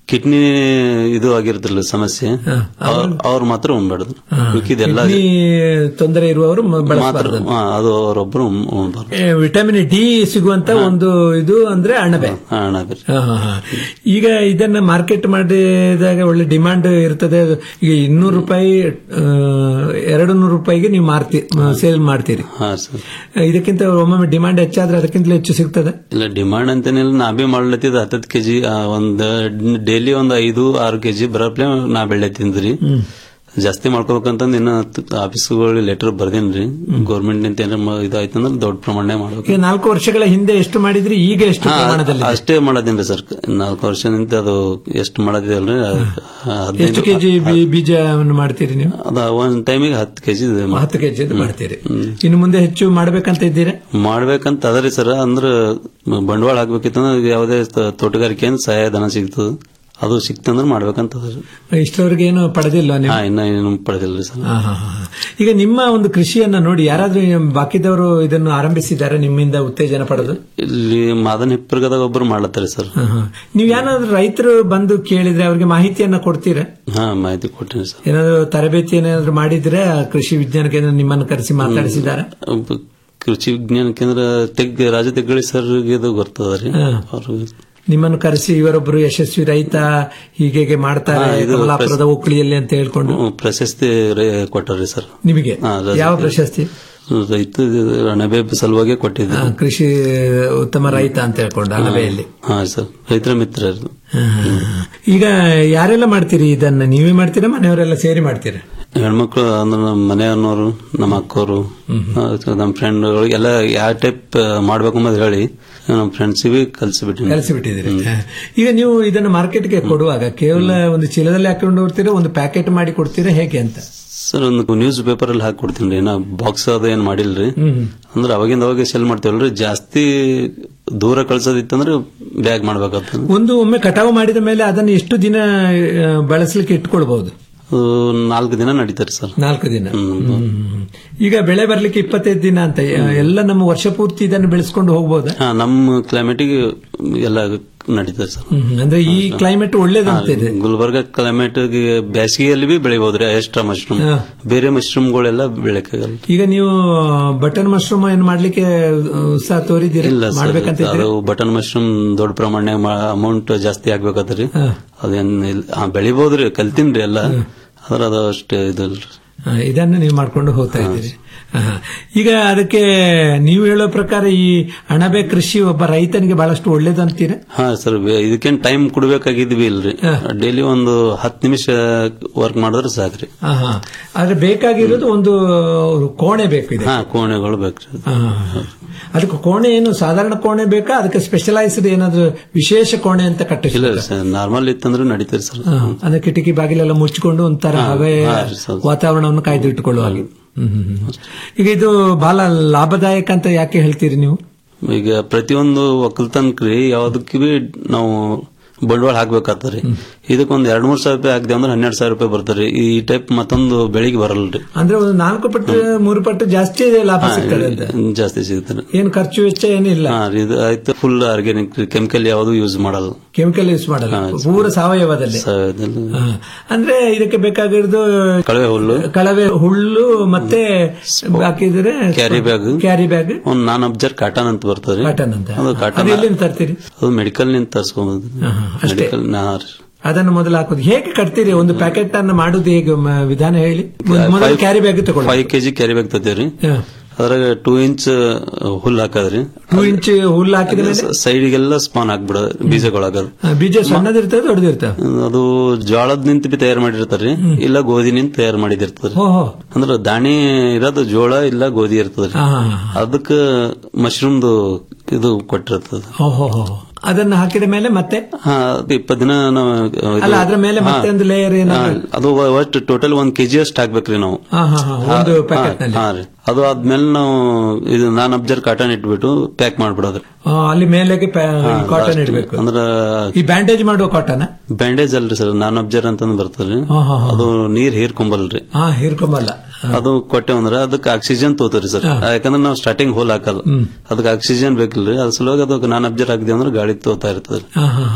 ಕಿಡ್ನಿ ಇದು ಆಗಿರ್ತಿಲ್ಲ ಸಮಸ್ಯೆ ಅವ್ರ್- ಅವ್ರು ಮಾತ್ರ ಉಣ್ಬಾರ್ದು ಉಳ್ಕಿದೆಲ್ಲ ಕಿಡ್ನಿ ತೊಂದರೆ ಇರುವವರು ಮ- ಮಾತ್ರ ಬಳಸಬಾರದು ಹಾ, ಅದು ಅವರೊಬ್ರು ಉಣ್ಬಾರ್ದು ಏ, ವಿಟಮಿನ್ ಡಿ ಸಿಗುವಂತ ಒಂದು ಇದು ಅಂದ್ರೆ ಅಣಬೆ ಹಾ, ಅಣಬೆ ಹಾ, ಹಾ, ಹಾ. ಈಗ ಇದನ್ನ ಮಾರ್ಕೆಟ್ ಮಾಡಿದಾಗ ಒಳ್ಳೆ ಡಿಮಾಂಡ್ ಇರ್ತದೆ ಈಗ ಇನ್ನೂರು ರೂಪಾಯಿ ಆ, ಎರಡು ನೂರು ರೂಪಾಯಿಗೆ ನೀವು ಮಾರ್ತಿ ಸೇಲ್ ಮಾಡ್ತೀರಿ ಹಾ ಸರ್ ಇದಕ್ಕಿಂತ ಒಮ್ಮೊಮ್ಮೆ ಡಿಮಾಂಡ್ ಹೆಚ್ಚಾದ್ರೆ ಅದಕ್ಕಿಂತಲೂ ಹೆಚ್ಚು ಸಿಗ್ತದೆ ಇಲ್ಲ ಡಿಮಾಂಡ್ ಅಂತೇನಿಲ್ಲ ನಾ ಬಿ ಮಾಡ್ಲತ್ತಿದ್ ಹತ್ತತ್ತು ಕೆಜಿ ಒಂದ್ ಡೈಲಿ ಒಂದ್ ಐದು ಆರು ಕೆಜಿ ಬರಪ್ಲೆ ನಾ ಬೆಳೆತಿದ್ರಿ ಜಾಸ್ತಿ ಮಾಡ್ಕೋಬೇಕಂತಂದ್ ಇನ್ನ ಆಫೀಸ್ಗಳು ಲೆಟರ್ ಬರ್ದೇನ್ರಿ ಗೌರ್ಮೆಂಟ್ ನಿಂತ ಏನಾರ ಇದಾಯ್ತಂದ್ರೆ ದೊಡ್ಡ ಪ್ರಮಾಣ ಮಾಡ್ಬೇಕು ಈಗ ನಾಲ್ಕು ವರ್ಷಗಳ ಹಿಂದೆ ಎಷ್ಟು ಮಾಡಿದ್ರಿ ಈಗ ಎಷ್ಟು ಹಾ, ಪ್ರಮಾಣದಲ್ಲಿ ಅಷ್ಟೇ ಮಾಡೋದೇನ್ರಿ ಸರ್ ನಾಲ್ಕು ವರ್ಷದಿಂದ ಅದು ಎಷ್ಟು ಮಾಡೋದಿದಲ್ರಿ ಎಷ್ಟು ಹದಿನೈದು ಕೆಜಿ ಬೀಜವನ್ನು ಮಾಡ್ತೀರಿ ನೀವು ಅದ ಒಂದ್ ಟೈಮಿಗೆ ಹತ್ತು ಕೆಜಿ ಹತ್ತು ಕೆಜಿ ಮಾಡ್ತೀರಿ ಇನ್ನು ಮುಂದೆ ಹೆಚ್ಚು ಮಾಡ್ಬೇಕಂತ ಇದ್ದೀರಾ ಮಾಡ್ಬೇಕಂತ ಅದರಿ ಸರ್ ಅಂದ್ರ ಬಂಡವಾಳ ಹಾಕ್ಬೇಕಿತ್ತಂದ್ರ ಯಾವುದೇ ತ- ತೋಟಗಾರಿಕೆಯಿಂದ ಸಹಾಯಧನ ಸಿಗ್ತದ ಅದು ಸಿಕ್ತಂದ್ರ ಮಾಡ್ಬೇಕಂತ ಅದರಿ ಇಷ್ಟವರೆಗೆ ಏನು ಪಡೆದಿಲ್ಲ ನೀವು ಹಾ ಇನ್ನ ಏನು ಪಡೆದಿಲ್ರಿ ಸರ್ ಹಾ, ಹಾ, ಹಾ. ಈಗ ನಿಮ್ಮ ಒಂದು ಕೃಷಿಯನ್ನ ನೋಡಿ ಯಾರಾದ್ರೂ ಬಾಕಿದವರು ಇದನ್ನು ಆರಂಭಿಸಿದ್ದಾರೆ ನಿಮ್ಮಿಂದ ಉತ್ತೇಜನ ಪಡೆದು ಇಲ್ಲಿ ಮಾದನ್ ಹಿಪ್ಪರ್ಗದಾಗ ಒಬ್ರು ಮಾಡ್ಲತ್ತಾರೆ ಸರ್ ಹಾ, ಹಾ. ನೀವ್ ಏನಾದ್ರೂ ರೈತರು ಬಂದು ಕೇಳಿದ್ರೆ ಅವ್ರಿಗೆ ಮಾಹಿತಿಯನ್ನ ಕೊಡ್ತೀರಾ ಹಾ ಮಾಹಿತಿ ಕೊಟ್ಟಿನಿ ಸರ್ ಏನಾದ್ರು ತರಬೇತಿ ಏನಾದ್ರು ಮಾಡಿದ್ರೆ ಆ ಕೃಷಿ ವಿಜ್ಞಾನ ಕೇಂದ್ರ ನಿಮ್ಮನ್ನು ಕರೆಸಿ ಮಾತಾಡಿಸಿದ್ದಾರೆ ಒಬ್ಬ ಕೃಷಿ ವಿಜ್ಞಾನ ಕೇಂದ್ರ ತೆಗ್ ರಾಜ ತೆಗ್ಗಳಿ ಸರ್ ಇದು ಗೊತ್ತದ ರೀ ಹಾ. ಅವ್ರು ನಿಮ್ಮನ್ನು ಕರೆಸಿ ಇವರೊಬ್ಬರು ಯಶಸ್ವಿ ರೈತ ಹೀಗೆ ಹೀಗೆ ಮಾಡ್ತಾರೆ ಹಾ, ಇದು ಕಮಲಾಪುರದ ಪ್ರಸ್- ಉಕ್ಳಿಯಲ್ಲಿ ಅಂತ ಹೇಳ್ಕೊಂಡು ಹ್ಮ್, ಪ್ರಶಸ್ತಿ ರೇ- ಕೊಟ್ಟಾರ್ರಿ ಸರ್ ನಿಮಗೆ ಹಾ, ರಾಜ ಯಾವ ತೆಗ್ಗಳಿ. ಪ್ರಶಸ್ತಿ ರೈತ ಅಣಬೆ ಸಲುವಾಗಿ ಕೊಟ್ಟಿದ್ದೆ ಆ, ಕೃಷಿ ಉತ್ತಮ ರೈತ ಅಂತ ಹೇಳ್ಕೊಂಡು ಅಣಬೆಯಲ್ಲಿ ಹಾ ಸರ್ ರೈತರ ಮಿತ್ರ ಇದು. ಈಗ ಯಾರೆಲ್ಲ ಮಾಡ್ತೀರಿ ಇದನ್ನ ನೀವೇ ಮಾಡ್ತೀರಾ ಮನೆಯವರೆಲ್ಲ ಸೇರಿ ಮಾಡ್ತೀರಾ ಹೆಣ್ಮಕ್ಳು ಅಂದ್ರೆ ನಮ್ಮ ಮನೆಯವ್ರನ್ನೋರು ನಮ್ಮ ಅಕ್ಕವರು ನಮ್ಮ ಫ್ರೆಂಡ್ಗಳು ಎಲ್ಲ ಯಾವ ಟೈಪ್ ಮಾಡ್ಬೇಕು ಅನ್ನೋದು ಹೇಳಿ ನಮ್ಮ ಫ್ರೆಂಡ್ಸಿಗೆ ಕಲ್ಸಿಬಿಟ್ಟಿನಿ ಕಲಿಸಿಬಿಟ್ಟಿದ್ದೀರಿ ಈಗ ನೀವು ಇದನ್ನು ಮಾರ್ಕೆಟ್ಗೆ ಕೊಡುವಾಗ ಕೇವಲ ಒಂದು ಚೀಲದಲ್ಲಿ ಹಾಕೊಂಡು ಹೋಗ್ತೀರಾ ಒಂದು ಪ್ಯಾಕೆಟ್ ಮಾಡಿ ಕೊಡ್ತೀರಾ ಹೇಗೆ ಅಂತ ಸರ್ ಒಂದು ನ್ಯೂಸ್ ಪೇಪರ್ ಅಲ್ಲಿ ಹಾಕಿ ಕೊಡ್ತೀನಿ ನಾ ಬಾಕ್ಸ್ ಅದು ಏನ್ ಮಾಡಿಲ್ರಿ ಹ್ಮ್. ಅಂದ್ರೆ ಅವಾಗಿಂದ ಅವಾಗ ಸೆಲ್ ಮಾಡ್ತೇವಲ್ರಿ ಜಾಸ್ತಿ ದೂರ ಕಳ್ಸೋದಿತ್ತಂದ್ರೆ ಬ್ಯಾಗ್ ಮಾಡ್ಬೇಕಾಗ್ತದೆ ಒಂದು ಒಮ್ಮೆ ಕಟಾವು ಮಾಡಿದ ಮೇಲೆ ಅದನ್ನು ಎಷ್ಟು ದಿನ ಆ, ಬಳಸಲಿಕ್ಕೆ ಇಟ್ಕೊಳ್ಬಹುದು ಅದು ನಾಲ್ಕು ದಿನ ನಡೀತಾರೆ ಸರ್ ನಾಲ್ಕು ದಿನ ಹ್ಮ್. ಈಗ ಬೆಳೆ ಬರ್ಲಿಕ್ಕೆ ಇಪ್ಪತ್ತೈದು ದಿನ ಅಂತ ಆ, ಎಲ್ಲ ನಮ್ಮ ವರ್ಷ ಪೂರ್ತಿ ಇದನ್ನು ಬೆಳೆಸ್ಕೊಂಡು ಹೋಗ್ಬೋದಾ ಹಾ ನಮ್ಮ ಕ್ಲೈಮೇಟಿಗೆ ಎಲ್ಲ ನಡೀತದೆ ಸರ್ ಹ್ಮ್. ಅಂದ್ರೆ ಈ ಕ್ಲೈಮೇಟ್ ಒಳ್ಳೇದಂತಿದೆ ಗುಲ್ಬರ್ಗ ಕ್ಲೈಮೇಟ್ ಬೇಸಿಗೆಯಲ್ಲಿ ಬಿ ಬೆಳಿಬಹುದ್ರಿ ಎಕ್ಸ್ಟ್ರಾ ಮಶ್ರೂಮ್ ಹಾ. ಬೇರೆ ಮಶ್ರೂಮ್ಗಳೆಲ್ಲ ಬೆಳಕಾಗಲ್ಲ ಈಗ ನೀವು ಬಟನ್ ಮಶ್ರೂಮ್ ಏನು ಮಾಡ್ಲಿಕ್ಕೆ ಉತ್ಸಾಹ ತೋರಿದ್ದೀರಿ ಇಲ್ಲ ಸರ್ ಮಾಡ್ಬೇಕಂತ ಅದು ಇದ್ದೀರಾ? ಬಟನ್ ಮಶ್ರೂಮ್ ದೊಡ್ಡ ಪ್ರಮಾಣ ಅಮೌಂಟ್ ಜಾಸ್ತಿ ಆಗ್ಬೇಕತ್ರಿ ಹಾ. ಅದೇನ್ ಇಲ್ಲ ಹಾ, ಬೆಳಿಬೋದ್ರಿ ಕಲ್ತೀನ್ರಿ ಎಲ್ಲ ಆದ್ರೆ ಅದು ಅಷ್ಟೇ ಇದಲ್ರಿ ಆ, ಇದನ್ನು ನೀವು ಮಾಡ್ಕೊಂಡು ಹೋಗ್ತಾ ಇದ್ದೀರಿ ಆಹಾ. ಈಗ ಅದಕ್ಕೆ ನೀವು ಹೇಳೋ ಪ್ರಕಾರ ಈ ಅಣಬೆ ಕೃಷಿ ಒಬ್ಬ ರೈತನಿಗೆ ಬಹಳಷ್ಟು ಒಳ್ಳೇದು ಅಂತೀರಾ ಹಾ ಸರ್ ಇದಕ್ಕೇನ್ ಟೈಮ್ ಕೊಡ್ಬೇಕಾಗಿದ್ವಿ ಇಲ್ರಿ ಡೈಲಿ ಒಂದು ಹತ್ತು ನಿಮಿಷ ವರ್ಕ್ ಮಾಡಿದ್ರೆ ಸಾಕ್ರಿ ಆಹಾ. ಆದ್ರೆ ಬೇಕಾಗಿರೋದು ಒಂದು ಕೋಣೆ ಬೇಕು ಇದೆ ಹಾ ಕೋಣೆಗಳು ಬೇಕ್ರಿ ಅದಕ್ಕೆ ಕೋಣೆ ಏನು ಸಾಧಾರಣ ಕೋಣೆ ಬೇಕಾ ಅದಕ್ಕೆ ಸ್ಪೆಷಲೈಸ್ಡ್ ಏನಾದ್ರು ವಿಶೇಷ ಕೋಣೆ ಅಂತ ಕಟ್ಟಿಸಿ ಇಲ್ಲ ಸರ್ ನಾರ್ಮಲ್ ಇತ್ತಂದ್ರೆ ನಡೀತೀರಿ ಸರ್ ಅಂದ್ರೆ ಕಿಟಕಿ ಬಾಗಿಲೆಲ್ಲ ಮುಚ್ಚಿಕೊಂಡು ಒಂಥರ ಹಾ, ಹವೆ ಹಾ, ಸರ್. ವಾತಾವರಣವನ್ನು ಕಾಯ್ದಿಟ್ಟುಕೊಳ್ಳುವ ಹಾಗೆ ಹ್ಮ್, ಹ್ಮ್, ಹ್ಮ್. ಈಗ ಇದು ಬಹಳ ಲಾಭದಾಯಕ ಅಂತ ಯಾಕೆ ಹೇಳ್ತೀರಿ ನೀವು ಈಗ ಪ್ರತಿಯೊಂದು ಒಕ್ಕಲ್ತನಕ್ರಿ ಯಾವ್ದಕ್ಕೆ ಬಿ ನಾವು ಬಂಡವಾಳ ಹಾಕ್ಬೇಕಾಗ್ತದ್ರಿ ಇದಕ್ಕೊಂದ್ ಎರಡ್ ಮೂರ್ ಸಾವಿರ ರೂಪಾಯಿ ಹಾಕ್ದೆ ಅಂದ್ರೆ ಹನ್ನೆರಡು ಸಾವಿರ ರೂಪಾಯಿ ಬರ್ತಾರಿ ಈ ಟೈಪ್ ಮತ್ತೊಂದು ಬೆಳಿಗ್ಗೆ ಬರಲ್ರಿ ಅಂದ್ರೆ ಒಂದು ನಾಲ್ಕು ಪಟ್ಟು ಮೂರು ಪಟ್ಟು ಜಾಸ್ತಿ ಲಾಭ ಹಾ, ಸಿಗ್ತದೆ ಅಂತ ಜಾಸ್ತಿ ಸಿಗ್ತಾರೆ ಏನು ಖರ್ಚು ವೆಚ್ಚ ಏನಿಲ್ಲ ಹಾ ರೀ, ಇದು ಆಯ್ತು ಫುಲ್ ಆರ್ಗ್ಯಾನಿಕ್ ಕೆಮಿಕಲ್ ಯಾವುದು ಯೂಸ್ ಮಾಡಲ್ಲ ಕೆಮಿಕಲ್ ಯೂಸ್ ಮಾಡಲ್ಲ ಪೂರ ಸಾವಯವದಲ್ಲಿ ಸಾವಯವದಲ್ಲಿ ಹಾ. ಅಂದ್ರೆ ಇದಕ್ಕೆ ಬೇಕಾಗಿರೋದು ಕಳವೆ ಹುಲ್ಲು ಕಳವೆ ಹುಲ್ಲು ಮತ್ತೆ ಹಾಕಿದ್ರೆ ಕ್ಯಾರಿ ಬ್ಯಾಗ್ ಕ್ಯಾರಿ ಬ್ಯಾಗ್ ಒಂದ್ ನಾನ್ ಅಬ್ಜರ್ ಕಾಟನ್ ಅಂತ ಬರ್ತದೆ ಕಾಟನ್ ಅಂತ ಅದು ಅದು ಕಾಟನ್ ಎಲ್ಲಿಂದ ತರ್ತೀರಿ ಅದು ಮೆಡಿಕಲ್ ನಿಂದ ತರ್ಸ್ಕೊಂಬುದು ಮೆಡಿಕಲ್ ಅದನ್ನು ಮೊದಲು ಹಾಕೋದು ಹೇಗೆ ಕಟ್ತೀರಿ ಒಂದು ಪ್ಯಾಕೆಟ್ ಅನ್ನು ಮಾಡುದು ಹೇಗೆ ಮ- ವಿಧಾನ ಹೇಳಿ ಮೊದ್- ಮೊದಲು ಕ್ಯಾರಿ ಬ್ಯಾಗ್ ತಗೊಳ್ಳಿ ಫೈವ್ ಕೆಜಿ ಕ್ಯಾರಿ ಬ್ಯಾಗ್ ತರ್ತೇವ್ರಿ ಹಾ. ಅದ್ರಾಗ ಟೂ ಇಂಚ್ ಹುಲ್ ಹಾಕದ್ರಿ ಟೂ ಇಂಚ್ ಹುಲ್ಲು ಹಾಕಿದ ಮೇಲೆ ಸೈಡ್ಗೆಲ್ಲ ಸ್ಪಾನ್ ಹಾಕ್ಬಿಡೋದು ಬೀಜಗಳಾಗದು ಆ, ಬೀಜ ಸಣ್ಣದಿರ್ತದೆ ದೊಡ್ಡದಿರ್ತದೆ ಅದು ಜೋಳದ ನಿಂತ ಬಿ ತಯಾರು ಮಾಡಿರ್ತಾರ್ರಿ ಇಲ್ಲ ಗೋಧಿ ನಿಂತ ತಯಾರು ಮಾಡಿದಿರ್ತದ್ರಿ ಓಹೋ ಅಂದ್ರ ದಾಣಿ ಇರೋದು ಜೋಳ ಇಲ್ಲ ಗೋಧಿ ಇರ್ತದ್ರಿ ಹಾ, ಹಾ, ಅದಕ್ಕ ಮಶ್ರೂಮ್ದು ಇದು ಕೊಟ್ಟಿರ್ತದ ಓಹೋ ಅದನ್ನು ಹಾಕಿದ ಮೇಲೆ ಮತ್ತೆ ಹಾ ಅದು ಇಪ್ಪತ್ ದಿನ ನಾವು ಇದು- ಅಲ್ಲ ಅದ್ರ ಮೇಲೆ ಮತ್ತೆ ಹಾ. ಒಂದು ಲೇಯರ್ ಹಾ, ಏನಾದ್ರು ಅದು ಒಟ್ಟು ಟೋಟಲ್ ಒಂದ್ ಕೆಜಿ ಅಷ್ಟು ಹಾಕ್ಬೇಕ್ರಿ ನಾವು ಹಾ, ಹಾ, ಹಾ, ಒಂದು ಹಾ, ಪ್ಯಾಕೆಟ್ ನಲ್ಲಿ ಹಾ ರೀ ಅದು ಆದ್ಮೇಲೆ ನಾವು ಇದು ನಾನ್ ಅಬ್ಜರ್ ಕಾಟನ್ ಇಟ್ಬಿಟ್ಟು ಪ್ಯಾಕ್ ಮಾಡ್ಬಿಡೋದ್ರಿ ಆ, ಅಲ್ಲಿ ಮೇಲೆಗೆ ಹಾ, ಕಾಟನ್ last ಇಡಬೇಕು ಅಂದ್ರ ಈ ಬ್ಯಾಂಡೇಜ್ ಮಾಡುವ ಕಾಟನ್ ಬ್ಯಾಂಡೇಜ್ ಅಲ್ರಿ ಸರ್ ನಾನ್ ಅಬ್ಜರ್ ಅಂತಂದ್ ಬರ್ತದ್ರಿ ಹಾ, ಹಾ, ಹಾ. ಅದು ನೀರ್ ಹೀರ್ಕೊಂಬಲ್ರಿ ಹಾ ಹಿರ್ಕೊಂಬಲ್ಲ ಅದು ಕೊಟ್ಟೆ ಅಂದ್ರ ಅದಕ್ಕೆ ಆಕ್ಸಿಜನ್ ತೋತರಿ ಸರ್ ಹಾ. ಯಾಕಂದ್ರೆ ನಾವು ಸ್ಟಾರ್ಟಿಂಗ್ ಹೋಲ್ ಹಾಕಲ್ಲ ಹ್ಮ್. ಅದಕ್ಕೆ ಆಕ್ಸಿಜನ್ ಬೇಕಿಲ್ರಿ ಅದ್ರ ಸಲುವಾಗಿ ಅದಕ್ಕೆ ನಾನ್ ಅಬ್ಜರ್ ಹಾಕಿದೆ ಅಂದ್ರೆ ಗಾಳಿ ತೋತಾ ಇರ್ತದೆ ಹಾ, ಹಾ, ಹಾ, ಹಾ.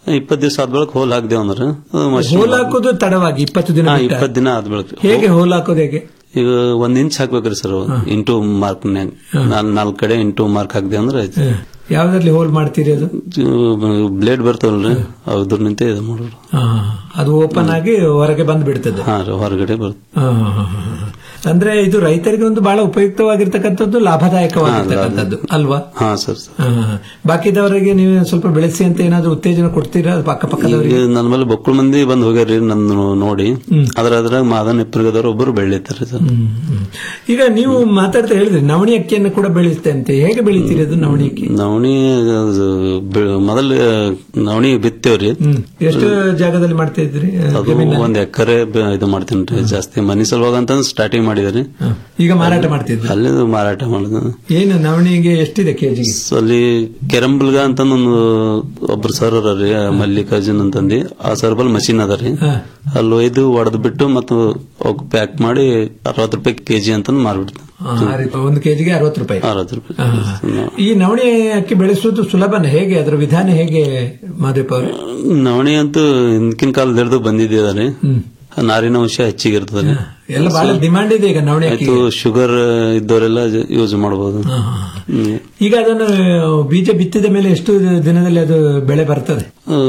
ಇಪ್ಪತ್ ದಿವಸ ಆದ ಬಳಕ ಹೋಲ್ ಹಾಕ್ದೇವ್ ಅಂದ್ರ ಅದು machine- ಹೋಲ್ ಹಾಕೋದು ತಡವಾಗಿ ಇಪ್ಪತ್ತು ದಿನ ಹಾ, ಬಿಟ್ಟ? ಇಪ್ಪತ್ ದಿನ ಆದ ಬಳಕ ಹೇಗೆ ಹೋಲ್ ಹಾಕೋದು ಹೇಗೆ ಈಗ ಒಂದ್ ಇಂಚ್ ಹಾಕ್ಬೇಕ್ರಿ ಸರ್ ಇಂಟು ಮಾರ್ಕ್ ನಾಲ್ಕ್ ಕಡೆ ಇಂಟು ಮಾರ್ಕ್ ಹಾಕ್ದೆ ಅಂದ್ರೆ ಆಯ್ತು. ಯಾವ್ದ್ರಲ್ಲಿ ಹೋಲ್ ಮಾಡ್ತೀರಿ ಅದು ಬ್ಲೇಡ್ ಬರ್ತಾವಲ್ರಿ ಅದ್ರ ನಿಂತೆ ಇದು ಮಾಡೋರು ಆ, ಅದು ಓಪನ್ ಆಗಿ ಹೊರಗೆ ಬಂದು ಬಿಡ್ತದೆ ಹಾ ರೀ ಹೊರಗಡೆ ಬರ್ತದೆ ಆ, ಆ, ಆ, ಆ. ಅಂದ್ರೆ ಇದು ರೈತರಿಗೆ ಒಂದು ಬಹಳ ಉಪಯುಕ್ತವಾಗಿರ್ತಕ್ಕಂಥದ್ದು ಲಾಭದಾಯಕವಾಗಿರ್ತಕ್ಕಂಥದ್ದು ಅಲ್ವಾ ಹಾ ಸರ್ ಆ, ಬಾಕಿದವರಿಗೆ ನೀವು ಸ್ವಲ್ಪ ಬೆಳೆಸಿ ಅಂತ ಏನಾದ್ರು ಉತ್ತೇಜನ ಕೊಡ್ತೀರಾ ಅಕ್ಕಪಕ್ಕದವರಿಗೆ ಈಗ ನನ್ನ ಮೇಲೆ ಬಕ್ಕಳು ಮಂದಿ ಬಂದ್ ಹೋಗ್ಯಾರಿ ನನ್ನ ನೋಡಿ ಅದ್ರ ಅದ್ರಾಗ ಮಾದನ್ ಇಪ್ಪರಿಗದವ್ರು ಒಬ್ಬರು ಬೆಳಿತಾರೆ ಸರ್ ಈಗ ನೀವು ಮಾತಾಡ್ತಾ ಹೇಳಿದ್ರಿ ನವಣಿ ಅಕ್ಕಿಯನ್ನು ಕೂಡ ಬೆಳೆಯುತ್ತೆ ಅಂತ ಹೇಗೆ ಬೆಳಿತೀರಿ ಅದು ನವಣಿ ಅಕ್ಕಿ ನವಣಿ ಅದು ಬೆ- ಮೊದಲ ನವಣಿ ಬಿತ್ತೇವ್ರಿ ಎಷ್ಟು ಜಾಗದಲ್ಲಿ ಮಾಡ್ತಾ ಇದ್ರಿ ಆ, ಅದು ಜಮೀನಲ್ಲಿ? ಒಂದ್ ಎಕರೆ ಬೆ- ಇದು ಮಾಡ್ತೀನಿ ಜಾಸ್ತಿ ಮನಿ ಸಲುವಾಗ ಅಂತ ಸ್ಟಾರ್ಟಿಂಗ್ ಮಾಡಿದ್ರಿ ಈಗ ಮಾರಾಟ ಮಾಡ್ತಿದ್ರಿ ಅಲ್ಲಿ ಮಾರಾಟ ಮಾಡುದು ಏನು ನವಣಿಗೆ ಎಷ್ಟಿದೆ ಕೆಜಿಗೆ ಅಲ್ಲಿ ಕೆರಂಬಲ್ಗ ಅಂತ ಒಂದು ಒಬ್ರು ಸರ್ ರೀ ಮಲ್ಲಿಕಾರ್ಜುನ್ ಅಂತಂದಿ ಆ ಸರ್ ಬಲ್ ಮಷೀನ್ ಅದ ರೀ ಅಲ್ಲಿ ಒಯ್ದು ಒಡೆದ್ ಬಿಟ್ಟು ಮತ್ತು ಪ್ಯಾಕ್ ಮಾಡಿ ಅರವತ್ತು ರೂಪಾಯಿ ಕೆಜಿ ಅಂತ ಮಾರ್ಬಿಡ್ತು ಆ, ಆ ರೀತಿ ಒಂದು ಕೆಜಿಗೆ ಅರವತ್ತು ರೂಪಾಯಿ ಅರವತ್ತು ರೂಪಾಯಿ ಆ, ಈ ನವಣಿ ಅಕ್ಕಿ ಬೆಳೆಸುವುದು ಸುಲಭನ ಹೇಗೆ ಅದರ ವಿಧಾನ ಹೇಗೆ ಮಾದೇವ್ ಅವರು ನವಣಿ ಅಂತೂ ಹಿಂದಿನ ಕಾಲದ ಹಿಡಿದು ಬಂದಿದ್ದಾರೆ ನಾರಿನ ಅಂಶ ಹೆಚ್ಚಿಗೆ ಇರ್ತದೆ ಎಲ್ಲ ಬಹಳ ಡಿಮಾಂಡ್ ಇದೆ ಈಗ ನವಣಿ ಅಕ್ಕಿ ಆಯ್ತು ಶುಗರ್ ಇದ್ದವರೆಲ್ಲ ಯೂಸ್ ಮಾಡಬಹುದು ಈಗ ಅದನ್ನು ಬೀಜ ಬಿತ್ತಿದ ಮೇಲೆ ಎಷ್ಟು ದಿನದಲ್ಲಿ ಅದು ಬೆಳೆ ಬರ್ತದೆ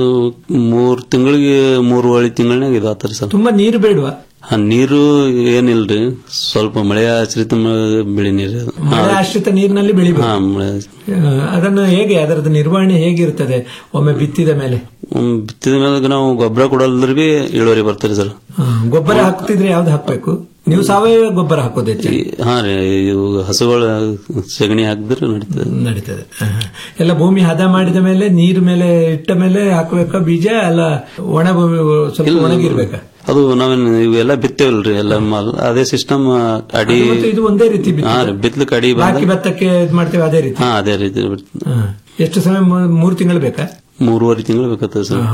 ಮೂರ್ ತಿಂಗಳಿಗೆ ಮೂರುವರೆ ತಿಂಗಳನಾಗ ಇದು ಆತರ ಸರ್ ತುಂಬಾ ನೀರು ಬೇಡವಾ ಆ ನೀರು ಏನಿಲ್ರಿ ಸ್ವಲ್ಪ ಮಳೆ ಆಶ್ರಿತ ಮ- ಬೆಳೆ ನೀರು ಅದು. ಹಾ. ಮಳೆ ಆಶ್ರಿತ ನೀರಿನಲ್ಲಿ ಬೆಳಿಬೇಕು ಹಾ ಮಳೆ ಆ, ಅದನ್ನು ಹೇಗೆ ಅದರದ್ದು ನಿರ್ವಹಣೆ ಹೇಗಿರ್ತದೆ ಒಮ್ಮೆ ಬಿತ್ತಿದ ಮೇಲೆ ಹ್ಮ್, ಬಿತ್ತಿದ ಮೇಲೆ ನಾವು ಗೊಬ್ಬರ ಕೊಡಲ್ದ್ರೆ ಬಿ ಇಳುವರಿ ಬರ್ತಾರೆ ಸರ್ ಆ, ಗೊಬ್ಬರ ಹಾಕ್ತಿದ್ರೆ ಯಾವ್ದು ಹಾಕ್ಬೇಕು ನೀವು ಸಾವಯವ ಗೊಬ್ಬರ ಹಾಕೋದು ಹೆಚ್ಚಾಗಿ ಹಾ ರೀ ಇವು ಹಸುಗಳ ಸಗಣಿ ಹಾಕಿದ್ರೆ ನಡೀತದೆ ನಡೀತದೆ ಆ, ಎಲ್ಲ ಭೂಮಿ ಹದ ಮಾಡಿದ ಮೇಲೆ ನೀರು ಮೇಲೆ ಇಟ್ಟ ಮೇಲೆ ಹಾಕಬೇಕಾ ಬೀಜ ಅಲ್ಲ ಒಣ ಭೂಮಿ ಸ್ವಲ್ಪ ಒಣಗಿರ್ಬೇಕಾ ಅದು ನಾವೇನ್ ಇವೆಲ್ಲ ಬಿತ್ತೇವಲ್ರಿ ಎಲ್ಲ ಮಾಲ್ ಅದೇ ಸಿಸ್ಟಮ್ ಅಡಿ ಅದು ಮತ್ತೆ ಇದು ಒಂದೇ ರೀತಿ ಬಿತ್ತುದು? ಹಾ ರೀ ಬಿತ್ಲಕ್ ಅಡಿ ಬಾಕಿ ಬಂದ ಭತ್ತಕ್ಕೆ ಇದ್ ಮಾಡ್ತೇವೆ ಅದೇ ರೀತಿ ಹಾ ಅದೇ ರೀತಿ ಬಿಡ್ತದೆ. ಆ, ಎಷ್ಟು ಸಮಯ ಮೂ- ಮೂರು ತಿಂಗಳು ಬೇಕಾ ಮೂರುವರೆ ತಿಂಗಳು ಬೇಕಾಗ್ತದೆ ಸರ್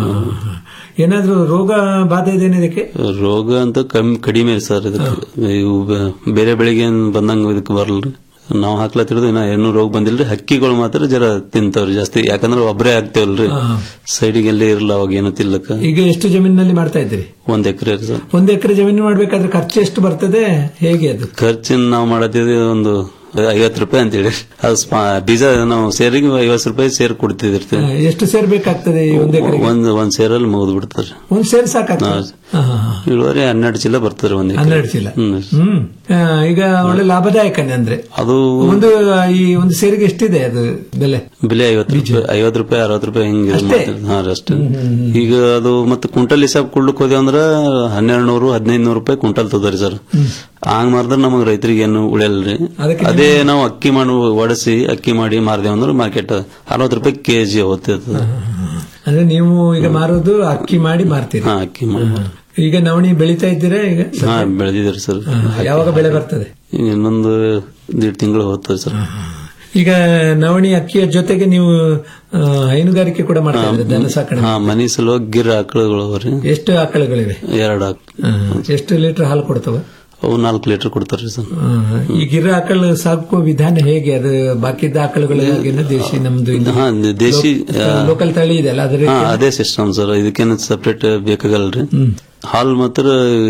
ಏನಾದ್ರೂ ರೋಗ ಬಾಧೆ ಇದೇನೆ ಇದಕ್ಕೆ ರೋಗ ಅಂತ ಕಮ್ಮಿ ಕಡಿಮೆ ಸರ್ ಇದಕ್ಕೆ ಇವು ಬೆ- ಬೇರೆ ಬೆಳಿಗ್ಗೆ ಏನ್ ಬಂದಂಗ ಇದಕ್ಕೆ ಬರಲ್ರಿ ನಾವು ಹಾಕ್ಲತ್ತಿರೋದು ಇನ್ನ ಏನು ರೋಗ ಬಂದಿಲ್ರಿ ಹಕ್ಕಿಗಳು ಮಾತ್ರ ಜರ ತಿಂತಾವ್ರಿ ಜಾಸ್ತಿ ಯಾಕಂದ್ರೆ ಒಬ್ಬರೇ ಹಾಕ್ತೇವಲ್ರಿ ಹಾ. ಸೈಡಿಗೆ ಎಲ್ಲಿ ಇರಲ್ಲ ಅವಾಗ ಏನು ತಿಲ್ಲಕ ಈಗ ಎಷ್ಟು ಜಮೀನಿನಲ್ಲಿ ಮಾಡ್ತಾ ಇದ್ದೀರಿ ಒಂದ್ ಎಕರೆ ಸರ್ ಒಂದು ಎಕರೆ ಜಮೀನು ಮಾಡ್ಬೇಕಾದ್ರೆ ಖರ್ಚು ಎಷ್ಟು ಬರ್ತದೆ ಹೇಗೆ ಅದು ಖರ್ಚಿನ ನಾವು ಮಾಡತ್ತಿದ್ವಿ ಒಂದು ಐವತ್ತು ರೂಪಾಯಿ ಅಂತೇಳಿ ಅದು ಸ್ಪಾ- ಬೀಜ ನಾವು ಸೇರಿಗೆ ಐವತ್ತು ರೂಪಾಯಿ ಸೇರ್ ಕೊಡ್ತಿದಿರ್ತೀವಿ ಆ, ಎಷ್ಟು ಸೇರ್ ಬೇಕಾಗ್ತದೆ ಈ ಒಂದು ಎಕರೆಗೆ ಒಂದ್ ಒಂದ್ ಸೇರಲ್ಲಿ ಮುಗಿದು ಬಿಡ್ತಾರೆ ಒಂದ್ ಸೇರ್ ಸಾಕಾಗ್ತದೆ ಹಾ, ಹಾ, ಹಾ. ಇಳುವರಿ ಹನ್ನೆರಡು ಚೀಲ ಬರ್ತಾರೆ ಒಂದ್ ಎಕರೆ. ಹನ್ನೆರಡು ಚೀಲ ಹ್ಮ್. ಹ್ಮ್ ಆ, ಈಗ ಒಳ್ಳೆ ಲಾಭದಾಯಕನೇ ಅಂದ್ರೆ ಅದು ಒಂದು ಆ, ಈ ಒಂದು ಸೇರಿಗೆ ಎಷ್ಟಿದೆ ಅದು ಬೆಲೆ ಬೆಲೆ ಐವತ್ತು ರೂಪಾಯಿ ಐವತ್ತು ರೂಪಾಯಿ ಅರವತ್ತು ರೂಪಾಯಿ ಹಿಂಗೆ ಇದು ಅಷ್ಟೇ? ಮಾಡ್ತಾರೆ. ಹಾ ರೀ ಅಷ್ಟೇ ಈಗ ಅದು ಮತ್ತೆ ಕುಂಟಲ್ ಹಿಸಾಬ್ ಕೊಡ್ಲಿಕ್ಕೆ ಹೋದೆ ಅಂದ್ರ ಹನ್ನೆರಡು ನೂರು ಹದಿನೈದು ನೂರು ರೂಪಾಯಿ ಕುಂಟಲ್ ತಗೋರಿ ಸರ್ ಹಂಗ್ ಮಾರಿದ್ರೆ ನಮಗ್ ರೈತರಿಗೆ ಏನು ಉಳಿಯಲ್ರಿ ಅದಕ್ಕೆ ಅದೇ ನಾವು ಅಕ್ಕಿ ಮಾಡಿ ಒಡಸಿ ಅಕ್ಕಿ ಮಾಡಿ ಮಾರ್ದೇವ್ ಅಂದ್ರೆ ಮಾರ್ಕೆಟ್ ಅರವತ್ತು ರೂಪಾಯಿ ಕೆಜಿ ಹೋಗ್ತಿರ್ತದೆ ಅಂದ್ರೆ ನೀವು ಈಗ ಮಾರೋದು ಅಕ್ಕಿ ಮಾಡಿ ಮಾರ್ತೀರಿ ಹಾ ಅಕ್ಕಿ ಮಾಡಿ ಈಗ ನವಣಿ ಬೆಳಿತಾ ಇದ್ದೀರಾ ಈಗ ಹಾ ಬೆಳೆದಿದ್ರಿ ಸರ್ ಯಾವಾಗ ಬೆಳೆ ಬರ್ತದೆ ಈಗ ಇನ್ನೊಂದು ದೀಡ್ ತಿಂಗಳು ಹೋಗ್ತದೆ ಸರ್ ಈಗ ನವಣಿ ಅಕ್ಕಿಯ ಜೊತೆಗೆ ನೀವು ಆ, ಹೈನುಗಾರಿಕೆ ಕೂಡ ಮಾಡ್ತಾ ಇದ್ದೀರಾ ದನ ಸಾಕಣೆ ಹಾ ಮನಿ ಸಲುವಾಗಿ ಗಿರ್ ಆಕಳುಗಳು ಅವ್ರಿ ಎಷ್ಟು ಆಕಳುಗಳಿವೆ ಎರಡು ಆಕಳು ಆ, ಎಷ್ಟು ಲೀಟರ್ ಹಾಲು ಕೊಡ್ತವ ಅವು ನಾಲ್ಕು ಲೀಟರ್ ಕೊಡ್ತಾರ್ರಿ ಸರ್ ಆ, ಈ ಗಿರ ಆಕಳು ಸಾಕುವ ವಿಧಾನ ಹೇಗೆ ಅದು ಬಾಕಿದ್ದ ಆಕಳುಗಳಿಗಿನ ದೇಶಿ ನಮ್ದು ಇದು ಹಾ ದೇಶಿ ಆ, ಲೋಕಲ್ ತಳಿ ಇದೆಲ್ಲ ಅದ್ರ ಹಾ ಅದೇ ಸಿಸ್ಟಮ್ ಸರ್ ಇದಕ್ಕೇನು ಸಪರೇಟ್ ಬೇಕಾಗಲ್ರಿ ಹಾಲ್ ಮಾತ್ರ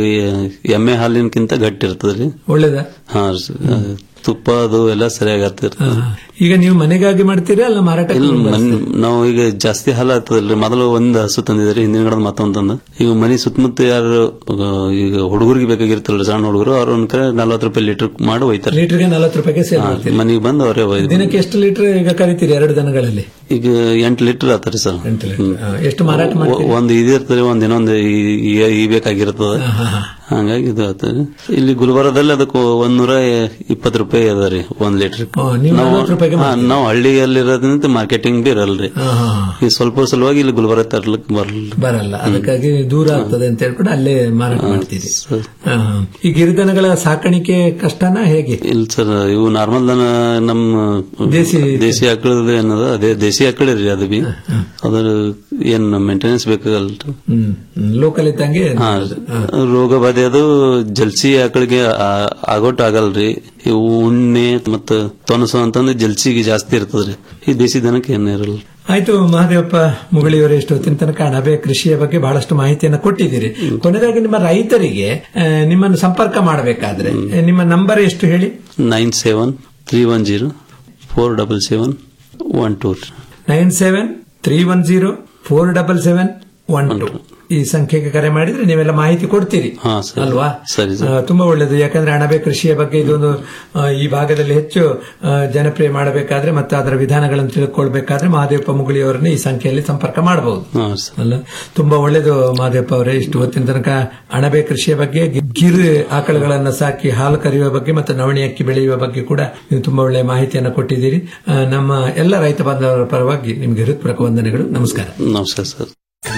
ಎಮ್ಮೆ ಹಾಲಿನಕ್ಕಿಂತ ಗಟ್ಟಿ ಇರ್ತದ್ರಿ ಒಳ್ಳೇದ ಹಾ ಸರ್. ತುಪ್ಪ ಅದು ಎಲ್ಲ ಸರಿಯಾಗಿ ಆಗ್ತಿರ್ತದೆ ಈಗ ನೀವು ಮನೆಗಾಗಿ ಮಾಡ್ತೀರಾ ಅಲ್ಲ ಮಾರಾಟ ಇಲ್ಲ ಮನ್- ನಾವು ಈಗ ಜಾಸ್ತಿ ಹಾಲು ಆಗ್ತದಲ್ರಿ ಮೊದಲು ಒಂದ್ ಹಸು ತಂದಿದ್ರಿ ಹಿಂದಿನ ಕಡೆ ಮತ್ತೊಂದ್ ತಂದ ಈಗ ಮನಿ ಸುತ್ತಮುತ್ತ ಯಾರು ಆ, ಈಗ ಹುಡುಗರಿಗೆ ಬೇಕಾಗಿರ್ತಲ್ರಿ ಸಣ್ಣ ಹುಡುಗರು ಅವ್ರ ಒಂದ್ ಕಡೆ ನಲ್ವತ್ತು ರೂಪಾಯಿ ಲೀಟರ್ ಮಾಡಿ ಒಯ್ತಾರೆ ಲೀಟರ್ಗೆ ನಲವತ್ತು ರೂಪಾಯಿಗೆ ಸೇಲ್ ಮಾಡ್ತೀರಿ ಮನಿಗೆ ಬಂದು ಅವರೇ ಒಯ್ದು ದಿನಕ್ಕೆ ಎಷ್ಟು ಲೀಟರ್ ಈಗ ಕರಿತೀರಿ ಎರಡು ದನಗಳಲ್ಲಿ ಈಗ ಎಂಟು ಲೀಟರ್ ಆತಾರಿ ಸರ್ ಆ, ಎಷ್ಟು ಮಾರಾಟ ಮಾಡ್ತೀರಿ ಒಂದ್ ಇದು ಇರ್ತದೆ ಒಂದ್ ಇನ್ನೊಂದು ಈ- ಈ- ಈ ಬೇಕಾಗಿರ್ತದೆ ಹಂಗಾಗಿ ಇದು ಆಗ್ತದೆ ಇಲ್ಲಿ ಗುಲ್ಬರ್ಗದಲ್ಲಿ ಅದಕ್ಕೆ ಒಂದೂರ ಇಪ್ಪತ್ತು ರೂಪಾಯಿ ಅದ ರೀ ಒಂದ್ ಲೀಟರ್ ಆ, ನೀವು ನಲವತ್ತು ರೂಪಾಯಿಗೆ ನಾವು ಹಳ್ಳಿಯಲ್ಲಿರೋದ್ರಿಂದ ಮಾರ್ಕೆಟಿಂಗ್ ಬಿ ಇರಲ್ರಿ ಹಾ, ಹಾ, ಹಾ. ಈ ಸ್ವಲ್ಪ ಸಲುವಾಗಿ ಇಲ್ಲಿ ಗುಲ್ಬರ್ಗ ತರ್ಲಿಕ್ ಬರಲ್ಲ ಬರಲ್ಲ ಅದಕ್ಕಾಗಿ ದೂರ ಆಗ್ತದೆ ಅಂತ ಹೇಳ್ಕೊಂಡು ಅಲ್ಲೇ ಮಾರಾಟ ಮಾಡ್ತೀರಿ ಆ, ಈ ಗಿರಿದನಗಳ ಸಾಕಾಣಿಕೆ ಕಷ್ಟನಾ ಹೇಗೆ ಇಲ್ಲ ಸರ್ ಇವು ನಾರ್ಮಲ್ ದನ ನಮ್ಮ ದೇಸಿ ದೇಸಿ ಆಕಳದ ಏನದ ಅದೇ ದೇಸಿ ಆಕಳ ರೀ ಅದು ಬಿ ಅದ್ರ ಏನ್ ಮೇಂಟೆನೆನ್ಸ್ ಬೇಕಾಗಲ್ರಿ ಹ್ಮ್ ಲೋಕಲ್ ಇದ್ದಂಗೆ ಹಾ ರೋಗ ಬಾಧೆ ಅದು ಜಲ್ಸಿ ಆಕಳಿಗೆ ಆ- ಆಗೋಟ್ ಆಗಲ್ರಿ ಇವು ಉಣ್ಣೆ ಮತ್ತ ತೊನಸು ಅಂತಂದ್ರೆ ಜಲ್ಸಿಗೆ ಜಾಸ್ತಿ ಇರ್ತದ್ರಿ ಈ ದೇಸಿ ದನಕ್ಕೆ ಏನ ಇರಲ್ಲ ಆಯ್ತು ಮಹಾದೇವಪ್ಪ ಮುಗಳಿಯವರೇ ಇಷ್ಟು ಹೊತ್ತಿನ ತನಕ ಅಣಬೆ ಕೃಷಿಯ ಬಗ್ಗೆ ಬಹಳಷ್ಟು ಮಾಹಿತಿಯನ್ನು ಕೊಟ್ಟಿದ್ದೀರಿ ಕೊನೆಯದಾಗಿ ನಿಮ್ಮ ರೈತರಿಗೆ ಆ, ನಿಮ್ಮನ್ನು ಸಂಪರ್ಕ ಮಾಡಬೇಕಾದ್ರೆ ಆ, ನಿಮ್ಮ ನಂಬರ್ ಎಷ್ಟು ಹೇಳಿ nine seven three one zero four double seven one two nine seven three one zero four double seven one two ಈ ಸಂಖ್ಯೆಗೆ ಕರೆ ಮಾಡಿದ್ರೆ ನೀವೆಲ್ಲ ಮಾಹಿತಿ ಕೊಡ್ತೀರಿ ಹಾ ಸರಿ ಅಲ್ವಾ ಸರಿ ಆ, ತುಂಬಾ ಒಳ್ಳೆಯದು ಯಾಕಂದ್ರೆ ಅಣಬೆ ಕೃಷಿಯ ಬಗ್ಗೆ ಇದೊಂದು ಆ, ಈ ಭಾಗದಲ್ಲಿ ಹೆಚ್ಚು ಆ, ಜನಪ್ರಿಯ ಮಾಡಬೇಕಾದ್ರೆ ಮತ್ತು ಅದರ ವಿಧಾನಗಳನ್ನು ತಿಳ್ಕೊಳ್ಬೇಕಾದ್ರೆ ಮಹಾದೇವಪ್ಪ ಮುಗುಳಿಯವರನ್ನ ಈ ಸಂಖ್ಯೆಯಲ್ಲಿ ಸಂಪರ್ಕ ಮಾಡಬಹುದು ಹಾ ಸರ್ ಅಲ್ಲ ತುಂಬಾ ಒಳ್ಳೇದು ಮಹಾದೇವಪ್ಪ ಅವರೇ ಇಷ್ಟು ಹೊತ್ತಿನ ತನಕ ಅಣಬೆ ಕೃಷಿಯ ಬಗ್ಗೆ ಗಿ- ಗಿರ್ ಆಕಳುಗಳನ್ನ ಸಾಕಿ ಹಾಲು ಕರೆಯುವ ಬಗ್ಗೆ ಮತ್ತು ನವಣಿ ಅಕ್ಕಿ ಬೆಳೆಯುವ ಬಗ್ಗೆ ಕೂಡ ನೀವು ತುಂಬಾ ಒಳ್ಳೆಯ ಮಾಹಿತಿಯನ್ನು ಕೊಟ್ಟಿದ್ದೀರಿ ಆ, ನಮ್ಮ ಎಲ್ಲ ರೈತ ಬಾಂಧವರ ಪರವಾಗಿ ನಿಮಗೆ ಹೃತ್ಪೂರ್ವಕ ವಂದನೆಗಳು ನಮಸ್ಕಾರ ನಮಸ್ಕಾರ ಸರ್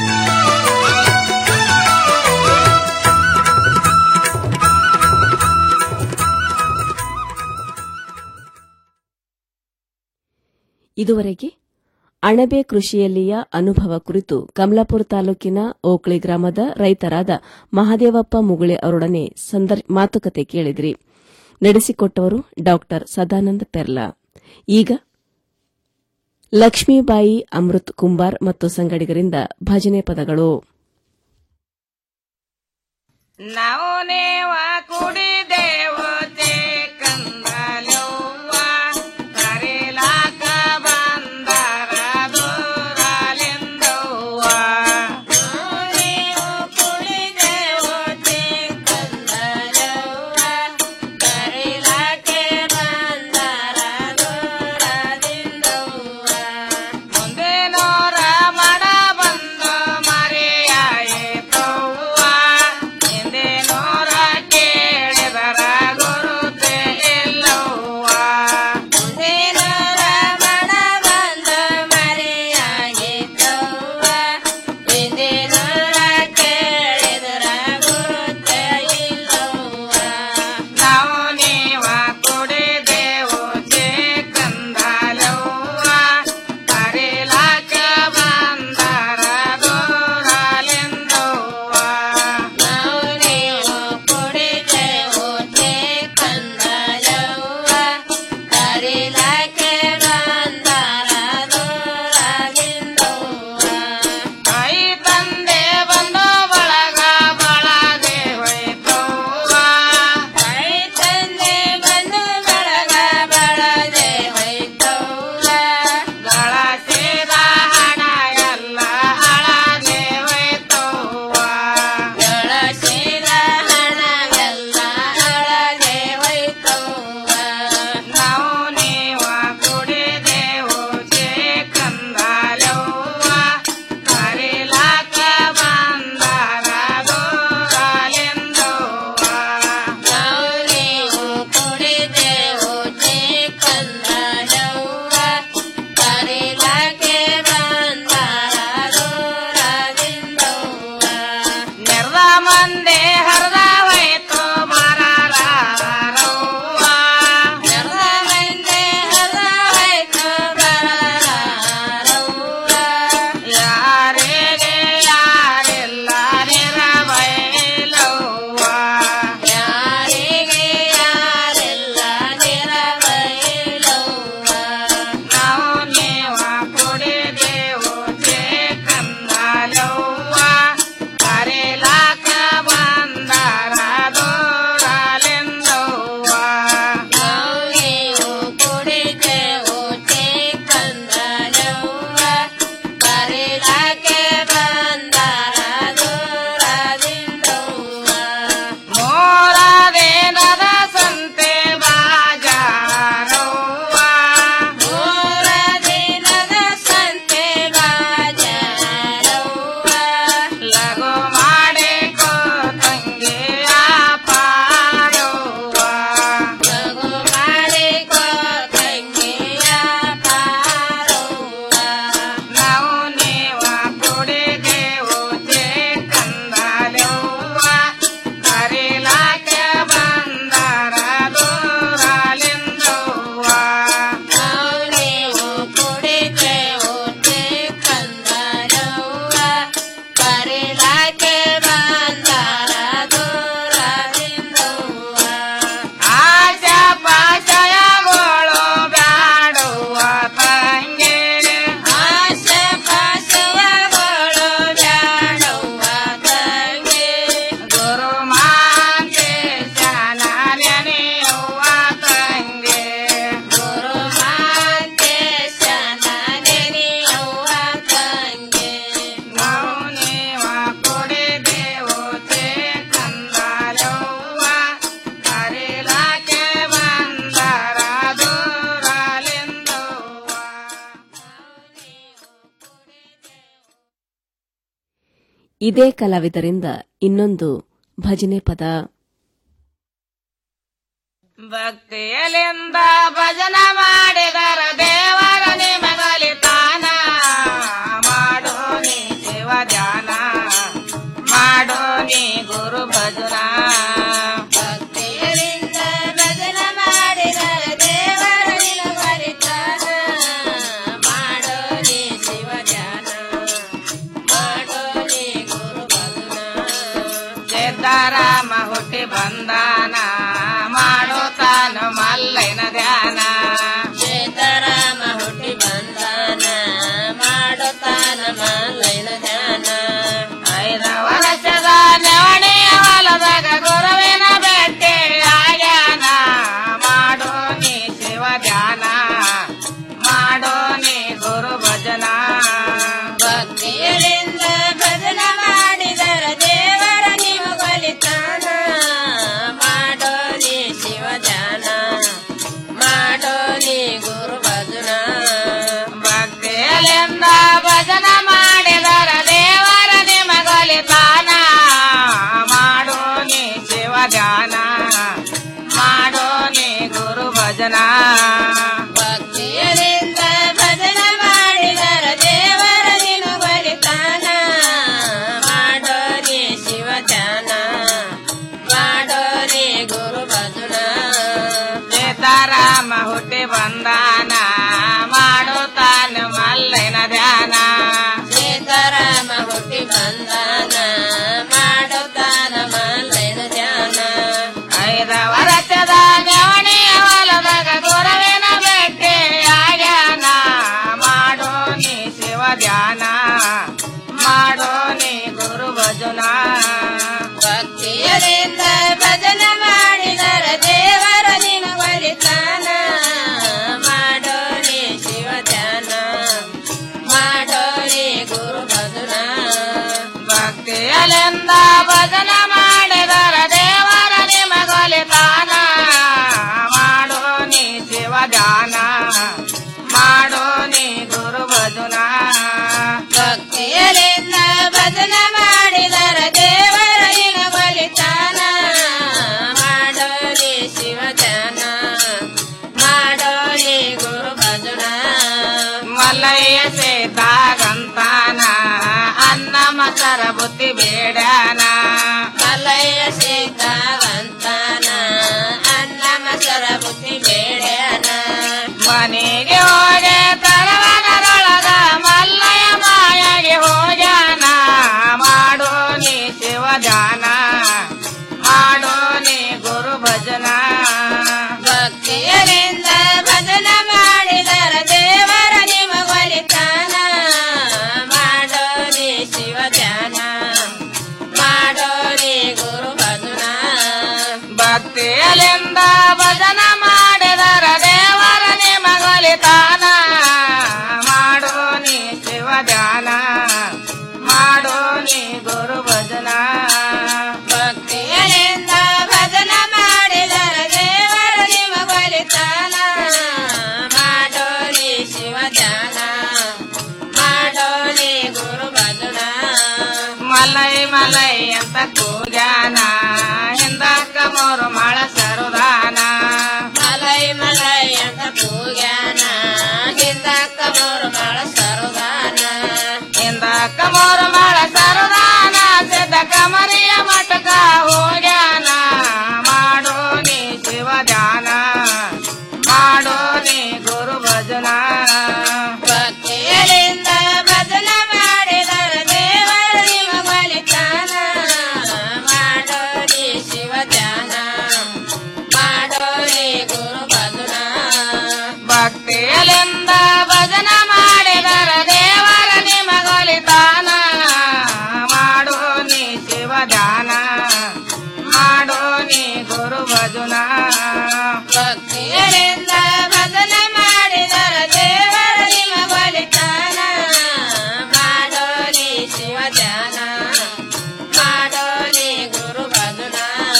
ಇದುವರೆಗೆ ಅಣಬೆ ಕೃಷಿಯಲ್ಲಿಯ ಅನುಭವ ಕುರಿತು ಕಮಲಾಪುರ ತಾಲೂಕಿನ ಓಕ್ಳಿ ಗ್ರಾಮದ ರೈತರಾದ ಮಹಾದೇವಪ್ಪ ಮುಗುಳೆ ಅವರೊಡನೆ ಸಂದರ್- ಮಾತುಕತೆ ಕೇಳಿದ್ರಿ ನಡೆಸಿಕೊಟ್ಟವರು ಡಾ ಸದಾನಂದ ಪೆರ್ಲಾ ಈಗ ಲಕ್ಷ್ಮೀಬಾಯಿ ಅಮೃತ್ ಕುಂಬಾರ್ ಮತ್ತು ಸಂಗಡಿಗರಿಂದ ಭಜನೆ ಪದಗಳು ನಾವು ನೇವ ಕುಡಿದೇವತೆ ಕಂದಲವ್ವ ಕರೆಲಾಕ ಬಂದರ ದೂರಲೆಂದವ್ವ ನೀವು ಕುಡಿದೇವತೆ ಕಂದಲವ್ವ ಕರೆಲಾಕೆ ಬಂದರ ದೂರದಿಂದವ್ವ ಮುಂದೆ ನೋರ ಮಡ ಬಂದು ಮರೆಯಾಯಿತವ್ವ ಹಿಂದೆ ನೋರ ಕೇಳಿದರ ಇದೇ ಕಲಾವಿದರಿಂದ ಇನ್ನೊಂದು ಭಜನೆ ಪದ ಭಕ್ತಿಯಲಿಂದ ಭಜನ ಮಾಡಿದರ ದೇವರ ನಿಮಗಲಿತಾನ ಮಾಡೋ ನೀ ಶಿವ ಧ್ಯಾನ ಮಾಡೋ ನೀ ಗುರು ಭಜನ ಭಕ್ತಿಯಲಿಂದ ಭಜನ ಮಾಡಿದರ ದೇವರ ನಿಮಗಲಿತಾನ ಮಾಡೋ ನೀ ಶಿವ ಧ್ಯಾನ ಮಾಡೋ ನೀ ಗುರು ಭಜನ ಸಿದ್ದರಾಮ ಹುಟ್ಟಿ ಬಂದಾನ ಮಾಡೋ ತಾನು ಮಲ್ಲೈನ ಧ್ಯಾನ ಸೀತಾರಾಮ ಹುಟ್ಟಿ ಬಂದಾನ ಮಾಡೋ ತಾನ ಮಲ್ಲೈನ ಧ್ಯಾನ ಐದ ವರ್ಷದ ನೆವಣಿಯ ಹೊಲದಾಗ ಗುರುವಿನ ಭೇಟಿ ಆಗ್ಯಾನ ಮಾಡೋ ನೀ ಶಿವ ಧ್ಯಾನ ಮಾಡೋ ನೀ ಗುರು ಭಜನ ಭಕ್ತಿಯರಿಂದ ಭಜನ ಮಾಡಿದರ ದೇವರ ನೀವು ಬಲಿತಾನ ಮಾಡೋ ನೀ ಶಿವ ಧ್ಯಾನ ಮಾಡೋ ನೀ ಗುರು ಭಜನ ಭಕ್ತಿಯಲ್ಲಿಂದ ಭಜನ ಮಾಡಿದರ ದೇವರ ನಿಮಗೊಲಿತಾನ ಮಾಡೋ ನೀ ಶಿವ ಧ್ಯಾನ ಮಾಡೋ ನೀ ಗುರು ಭಜನ ಭಕ್ತಿಯರಿಂದ ಭಜನ ಮಾಡಿದರ ದೇವರ ನಿಮಗೊಲಿತಾನ ಮಾಡೋ ನೀ ಶಿವ ಧ್ಯಾನ ಮಾಡೋ ನೀ ಗುರು ಭಜನ ಸೀತಾರಾಮ ಹುಟ್ಟಿ ಬಂದಾನ ಮಾಡೋ ತಾನು ಮಲ್ಲೈನ ಧ್ಯಾನ ಸೀತಾರಾಮ ಹುಟ್ಟಿ ಬಂದಾನ ಮಾಡೋ ತಾನ ಮಲ್ಲೈನ ಧ್ಯಾನ ಐದ ವರ್ಷದ ನೆವಣಿಯ ಹೊಲದಾಗ ಗುರುವಿನ ಭೇಟಿ ಆಗ್ಯಾನ ಮಾಡೋ ನೀ ಶಿವ ಧ್ಯಾನ ಮಾಡೋ ನೀ ಗುರು ಭಜನ ಭಕ್ತಿಯರಿಂದ ಭಜನ ಮಾಡಿದರ ದೇವರ ನಿಮಗೊಲಿತಾನ ಮಾಡೋ ನೀ ಶಿವ ಧ್ಯಾನ ಮಾಡೋ ನೀ ಗುರು ಭಜನ ಭಕ್ತಿಯಲ್ಲಿಂದ ಭಜನ ಮಾಡಿದರ ದೇವರ ನಿಮಗೊಲಿತಾನ ಮಾಡೋ ನೀ ಶಿವ ಧ್ಯಾನ ಮಾಡೋ ನೀ ಗುರು ಭಜನ ಭಕ್ತಿಯಲ್ಲಿಂದ ಭಜನ ಮಾಡಿದರ ದೇವರ ನಿಮಗೊಲಿತಾನ ಮಾಡೋ ನೀ ಶಿವ ಧ್ಯಾನ ಮಾಡೋ ನೀ ಗುರು ಭಜನ ಮಲ್ಲಯ್ಯ ಸೇತಾಗಂತಾನ ಅನ್ನ ಮಸರ ಬುದ್ಧಿ ಬೇಡಾನ ಮಲ್ಲಯ್ಯ ಸೇತಾಗಂತಾನ ಅನ್ನ ಮಸರ ಬುದ್ಧಿ ಬೇಡಾನ ಮನೆಗೆ ಹೋಗೆ ತರವನದೊಳಗ ಮಲ್ಲಯ್ಯ ಮಾಯಾಗೆ ಹೋಗ್ಯಾನ ಮಾಡೋ ನೀ ಶಿವ ಧ್ಯಾನ ಮಾಡೋ ನೀ ಗುರು ಭಜನ ಭಕ್ತಿಯರಿಂದ ಭಜನ ಮಾಡಿದರ ದೇವರ ನಿಮಗೊಲಿತಾನ ಮಾಡೋ ನೀ ಶಿವ ಧ್ಯಾನ ಮಾಡೋ ನೀ ಗುರು ಭಜನ ಭಕ್ತಿಯಲಿಂದ ಭಜನ ಮಾಡಿದರ ದೇವರ ನಿಮಗೊಲಿತಾನ ಮಾಡೋ ನೀ ಶಿವ ಧ್ಯಾನ ಮಾಡೋ ನೀ ಗುರು ಭಜನ ಭಕ್ತಿಯಲಿಂದ ಭಜನ ಮಾಡಿದರ ದೇವರ ನಿಮಗೊಲಿತಾನ ಮಾಡೋ ನೀ ಶಿವ ಧ್ಯಾನ ಮಾಡೋ ನೀ ಗುರು ಭಜನ ಮಲೈ ಮಲೈ ಅಂತ ಕೂಗ್ಯಾನ ಹಿಂದಕ್ಕ ಮೂರು ಮಳ ಸರುದಾನ ಮಲೈ ಮಲೈ ಅಂತ ಕೂಗ್ಯಾನ ಹಿಂದಕ್ಕ ಮೂರು ಮಳ ಸರುದಾನ ಹಿಂದಕ್ಕ ಮೂರು ಮಳ ಸರುದಾನ ಸಿದ್ಧ ಕಮರಿಯ ಮಟಕ ಹೋಗ್ಯಾನ ಮಾಡೋ ನೀ ಶಿವ ಧ್ಯಾನ ಮಾಡೋ ನೀ ಗುರು ಭಜನ ಭಕ್ತಿಯರಿಂದ ಭಜನ ಮಾಡಿದರ ದೇವರ ನಿಮ್ಮ ಬಲಿತಾನ ಮಾಡೋ ನೀ ಶಿವ ಧ್ಯಾನ ಮಾಡೋ ನೀ ಗುರು ಭಜನ ಭಕ್ತಿಯಲಿಂದ ಭಜನ ಮಾಡಿದರ ದೇವರ ನಿಮಗೊಲಿತಾನ ಮಾಡೋ ನೀ ಶಿವ ಧ್ಯಾನ ಮಾಡೋ ನೀ ಗುರು ಭಜನ ಭಕ್ತಿಯರಿಂದ ಭಜನ ಮಾಡಿದರ ದೇವರ ನಿಮಗೊಲಿತಾನ ಮಾಡೋ ನೀ ಶಿವ ಧ್ಯಾನ ಮಾಡೋ ನೀ ಗುರು ಭಜನ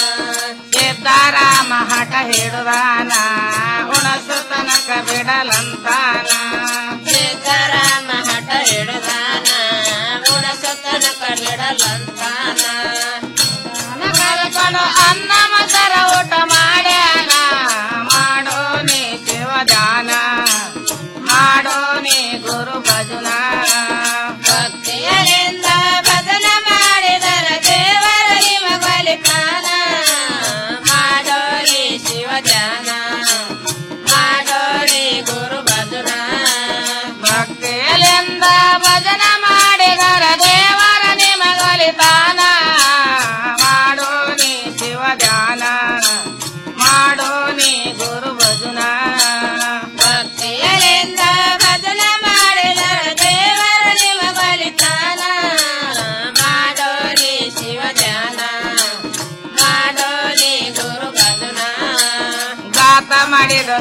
ಸಿದ್ದಾರಾಮ ಹಠ ಹಿಡುದಾನ ಉಣಸು ತನಕ ಬಿಡಲಂತಾನ ಸಿದ್ದಾರಾಮ ಹಠ ಹಿಡುದಾನ ಉಣಸು ತನಕ ಬಿಡಲಂತಾನ ಕಲ್ಕೊಂಡು ಅನ್ನ ಮಸರ ಊಟ ಮಾಡ್ಯಾನ ಮಾಡೋ ನೀ ಶಿವದಾನ ಮಾಡೋ ನೀ ಗುರು ಭಜನ ಭಕ್ತಿಯರಿಂದ ಭಜನ ಮಾಡಿದರ ದೇವರ ನಿಮ ಬಲಿತಾನ ಮಾಡೋ ನೀ ಶಿವದಾನ ಮಾಡೋ ನೀ ಗುರು ಭಜನ ಭಕ್ತಿಯಲ್ಲಿಂದ ಭಜನ ಮಾಡಿದರ ದೇವರ ನಿಮಗೊಲಿತಾನ ಮಾಡೋ ನೀ ಶಿವಧ್ಯಾನ ಮಾಡೋ ನೀ ಗುರು ಭಜನ ಭಕ್ತಿಯಲ್ಲಿಂದ ಭಜನ ಮಾಡಿದರ ದೇವರ ನಿಮಗೊಲಿತಾನ ಮಾಡೋ ನೀ ಶಿವಧ್ಯಾನ ಮಾಡೋ ನೀ ಗುರು ಭಜನ ಗಾತ ಮಾಡಿದ